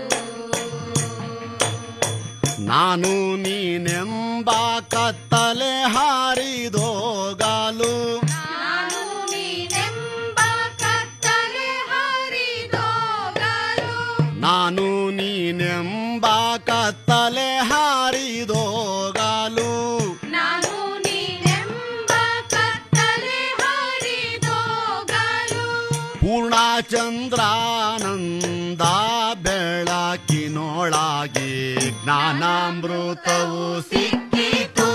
N: ನಾನು ನೀನೆಂಬ ಕತ್ತಲೆ ಹಾರಿದೋಗಾಲು
O: ನಾನು ನೀನೆಂಬ ಕತ್ತಲೆ ಹರಿದೋಗಲು
N: ನಾನು ನೀನೆಂಬ ಕತ್ತಲೆ ಹಾರಿದೋಗಾಲು
O: ನಾನು ನೀನೆಂಬ ಕತ್ತಲೆ ಹರಿದೋಗಲು
N: ಪೂರ್ಣಚಂದ್ರಾನಂದ ಬೆಳಕಿನೊಳಗೆ ಜ್ಞಾನಾಮೃತವು ಸಿಕ್ಕಿತು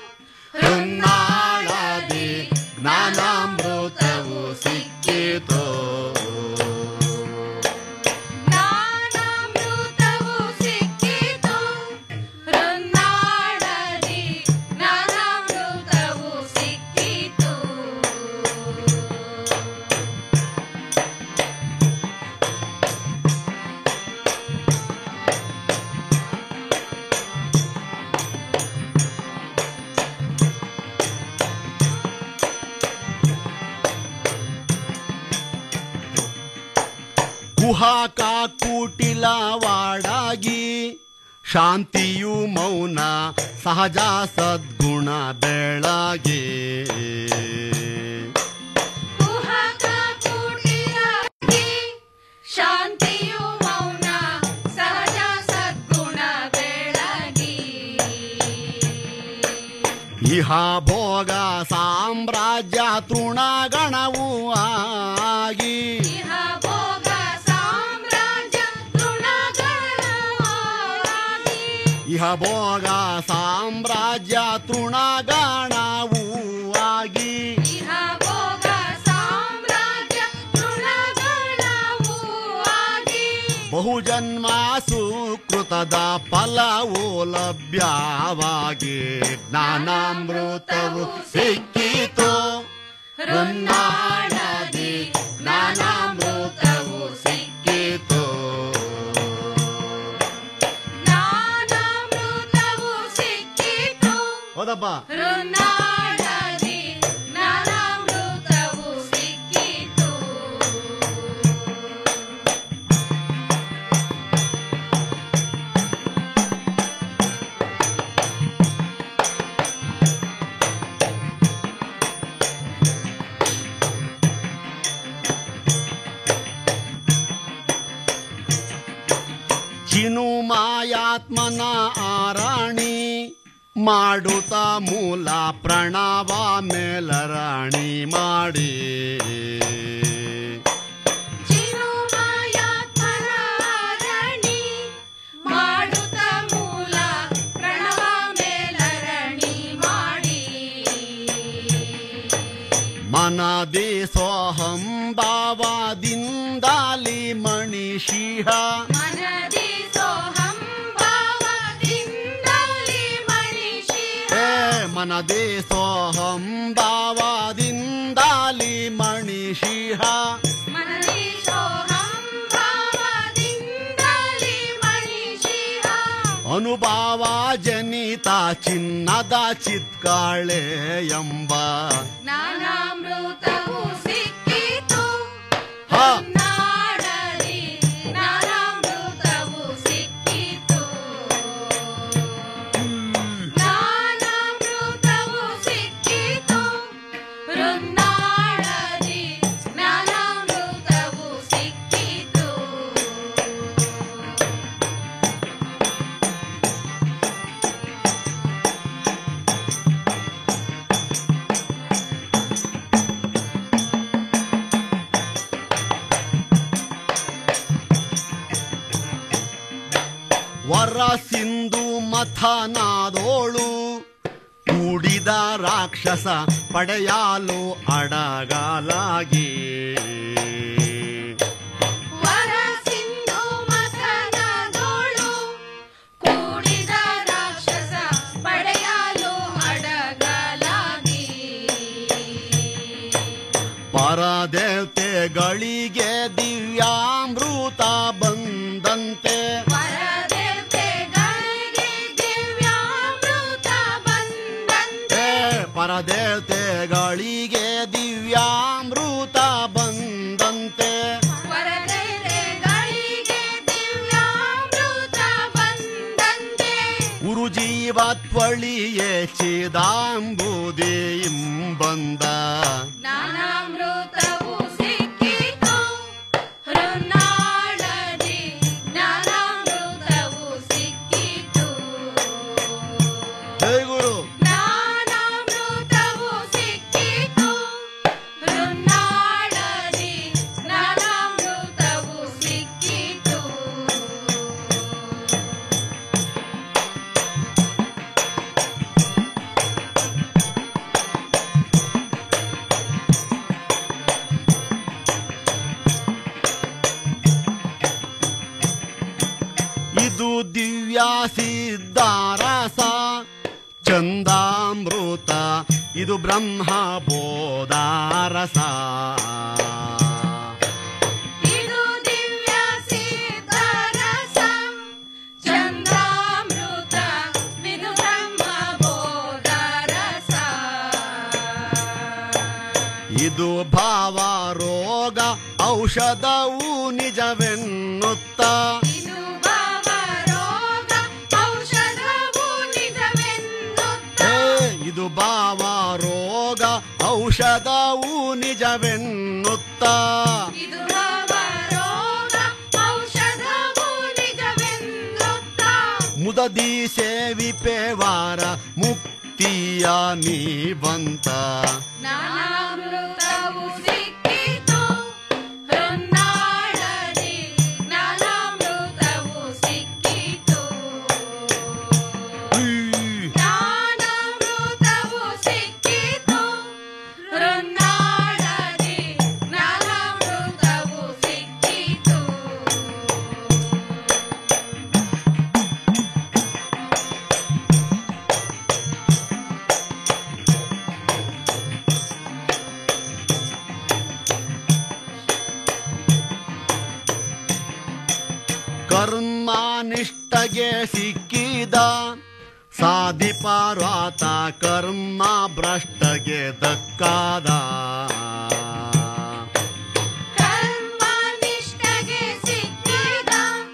N: ಹೃನ್ನಾಳದಿ ಜ್ಞಾನಾಮೃತವು ಸಿಕ್ಕಿತು
O: ಜ್ಞಾನಾಮೃತವು ಸಿಕ್ಕಿತು ಹೃನ್ನಾಳದಿ ಜ್ಞಾನಾಮೃತವು ಸಿಕ್ಕಿತು
N: ಕುಹಕ ಕುಟಿಲವಾಡಾಗಿ ಶಾಂತಿಯು ಮೌನ ಸಹಜ ಸದ್ಗುಣ ಬೆಳಗ್ಗೆ
O: ಕುಹಕ ಕುಟಿಲವಾಗಿ ಶಾಂತಿಯು ಮೌನ ಸಹಜ ಸದ್ಗುಣ ಬೆಳಗಿ
N: ಇಹ ಭೋಗ ಸಾಮ್ರಾಜ್ಯ ತೃಣಗಣವು ಆಗಿ
O: ಇಹ ಭೋಗ ಸಾಮ್ರಾಜ್ಯ ತೃಣಗಳಾಗಿ
N: ಇಹ ಭೋಗ ಸಾಮ್ರಾಜ್ಯ ತೃಣಗಣವು ಆಗಿ
O: ಇಹ ಭೋಗ ಸಾಮ್ರಾಜ್ಯ ತೃಣಗಳವೂ ಆಗಿ
N: ಬಹುಜನ್ಮ ಸುಕೃತದ ಫಲವು ಲಭ್ಯವಾಗಿ ಜ್ಞಾನಾಮೃತವು ಸಿಕ್ಕಿತು
O: ರುನ್ನಾಡದಿ ಜ್ಞಾನಾಮೃತವು ಸಿಕ್ಕಿತು ಜ್ಞಾನಾಮೃತವು ಸಿಕ್ಕಿತು
N: ಹೌದಪ್ಪ
O: ರುನ್ನಾಡದಿ ಜ್ಞಾನಾಮೃತವು ಸಿಕ್ಕಿತು
N: ಚಿನು ಮಾಯಾತ್ಮನ ಆರಾಣಿ ಮಾಡುತ್ತ ಮೂಲ ಪ್ರಣವ ಮೇಲರಾಣಿ ಮಾಡಿ
O: ಚಿರುಮಾಯಾತ್ಮರಾರಣಿ ಮಾಡುತ್ತ ಮೂಲ ಪ್ರಣವ ಮೇಲರಣಿ ಮಾಡಿ
N: ಮನದಿ ಸೋಹಂ ಭಾವದಿಂದಾಲಿ ಮಣಿಷಿಹ
O: ಮನದಿ ಸೋಹಂ ಭಾವದಿಂದಲಿ ಮಣಿಷಿಹ
N: ಏ ಮನದಿ ಸೋಹಂ ಭಾವದಿಂದಾಲಿ ಮಣಿಷಿಹ
O: ಮನದಿ ಸೋಹಂ ಭಾವದಿಂದಲಿ ಮಣಿಷಿಹ
N: ಅನುಭವ ಜನಿತ ಚಿನ್ನದ ಚಿತ್ಕಾಳೆ ಎಂಬ
O: ಜ್ಞಾನಾಮೃತವು ಸಿಕ್ಕಿತು
N: ಹ.
O: ನಾಡಲಿ ಜ್ಞಾನಾಮೃತವು ಸಿಕ್ಕಿತು ಜ್ಞಾನಾಮೃತವು ಸಿಕ್ಕಿತು ರುನ್ನಾಡಲಿ ಜ್ಞಾನಾಮೃತವು ಸಿಕ್ಕಿತು
N: ವರ ಸಿಂಧು ಮಥನಾದೋಳು ಕೂಡಿದ ರಾಕ್ಷಸ ಪಡೆಯಲು ಅಡಗಲಾಗಿ
O: ವರ ಸಿಂಧು ಮಥನದೋಳು ಕೂಡಿದ ರಾಕ್ಷಸ ಪಡೆಯಲು ಅಡಗಲಾಗಿ
N: ಪರದೇವತೆಗಳಿಗೆ ದಿವ್ಯಾಮೃತ ಬಂದಂತೆ
O: ಪರದೇವತೆಗಳಿಗೆ ದಿವ್ಯಾಮೃತ ಬಂದಂತೆ
N: ಏ ಪರದೇವತೆಗಳಿಗೆ ದಿವ್ಯಾಮೃತ ಬಂದಂತೆ
O: ಪರದೇವತೆಗಳಿಗೆ ದಿವ್ಯಾಮೃತ ಬಂದಂತೆ
N: ಉರು ಜೀವತ್ವಳಿಯೇ ಚಿದಾಂಬುದಿ ಬಂದ
O: ಜ್ಞಾನಾಮೃತವು ಸಿಕ್ಕಿತು ಹೃನ್ನಾಳದಿ ಜ್ಞಾನಾಮೃತವು ಸಿಕ್ಕಿತು
N: ಜೈ ಗುರು
O: ಜ್ಞಾನಾಮೃತವು ಸಿಕ್ಕಿತು ಹೃನ್ನಾಳದಿ ಜ್ಞಾನಾಮೃತವು ಸಿಕ್ಕಿತು
N: ಇದು ದಿವ್ಯ ಸಿದ್ಧಾರಸ ಚಂದಾಮೃತ ಇದು ಬ್ರಹ್ಮ ಬೋಧಾರಸ
O: ಇದು ದಿವ್ಯ ಸಿದ್ಧರಸ ಚಂದ್ರಾಮೃತ ವಿದು ಬ್ರಹ್ಮ ಬೋಧರಸ
N: ಇದು ಭಾವ ರೋಗ ಔಷಧ ಔಷಧವು ನಿಜವೆನ್ನುತ್ತ
O: ಇದು ಭಾವ ರೋಗ ಔಷಧವು ನಿಜವೆನ್ನುತ್ತ
N: ಏ, ಇದು ಭಾವ ರೋಗ ಔಷಧವು ನಿಜವೆನ್ನುತ್ತ
O: ಇದು ಭಾವ ರೋಗ ಔಷಧವು ನಿಜವೆನ್ನುತ್ತ
N: ಮುದದಿ ಸೇವಿಪೇವಾರ ಮುಕ್ತಿಯ ನೀವಂತ
O: ಜ್ಞಾನಾಮೃತವು ಸಿಕ್ಕಿತು ಹೊನ್ನಾಳದಿ ಜ್ಞಾನಾಮೃತವು ಸಿಕ್ಕಿತು ಜ್ಞಾನಾಮೃತವು ಸಿಕ್ಕಿತು ಹೊನ್ನಾಳದಿ ಜ್ಞಾನಾಮೃತವು ಸಿಕ್ಕಿತು
N: ಕರ್ಮಾನಿಷ್ಠಗೆ ಸಿಕ್ಕಿದ ಸಾಧಿಪಾರ್ವಾತ ಕರ್ಮ ಭ್ರಷ್ಟಗೆ ದಕ್ಕಾದ
O: ಕರ್ಮನಿಷ್ಠಗೆ ಸಿಕ್ಕಿದ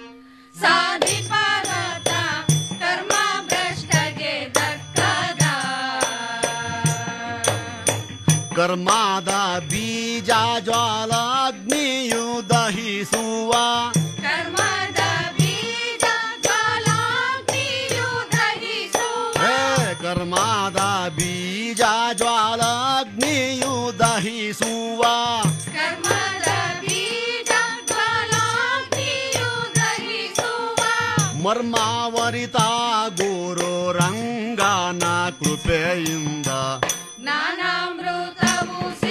O: ಸಾಧಿಪಾರತ ಕರ್ಮ ಭ್ರಷ್ಟಗೆ ದಕ್ಕದ
N: ಕರ್ಮಾದ ಬೀಜ ಜ್ವಾಲಾಗ್ನಿಯು ದಹಿಸುವ
O: ಕರ್ಮದ ಬೀಜ ಜ್ವಾಲಾಗ್ನಿಯು ದಹಿಸುವ
N: ಏ ಕರ್ಮಾದ ಬೀಜ ಜ್ವಾಲಾಗ್ನಿಯು ದಹಿಸುವ
O: ಕರ್ಮದ ಬೀಜ ಜ್ವಾಲಾಗ್ನಿಯು ದಹಿಸುವ
N: ಮರ್ಮಾವರಿತ ಗುರು ರಂಗನ ಕೃಪೆಯಿಂದ
O: ಜ್ಞಾನಾಮೃತವು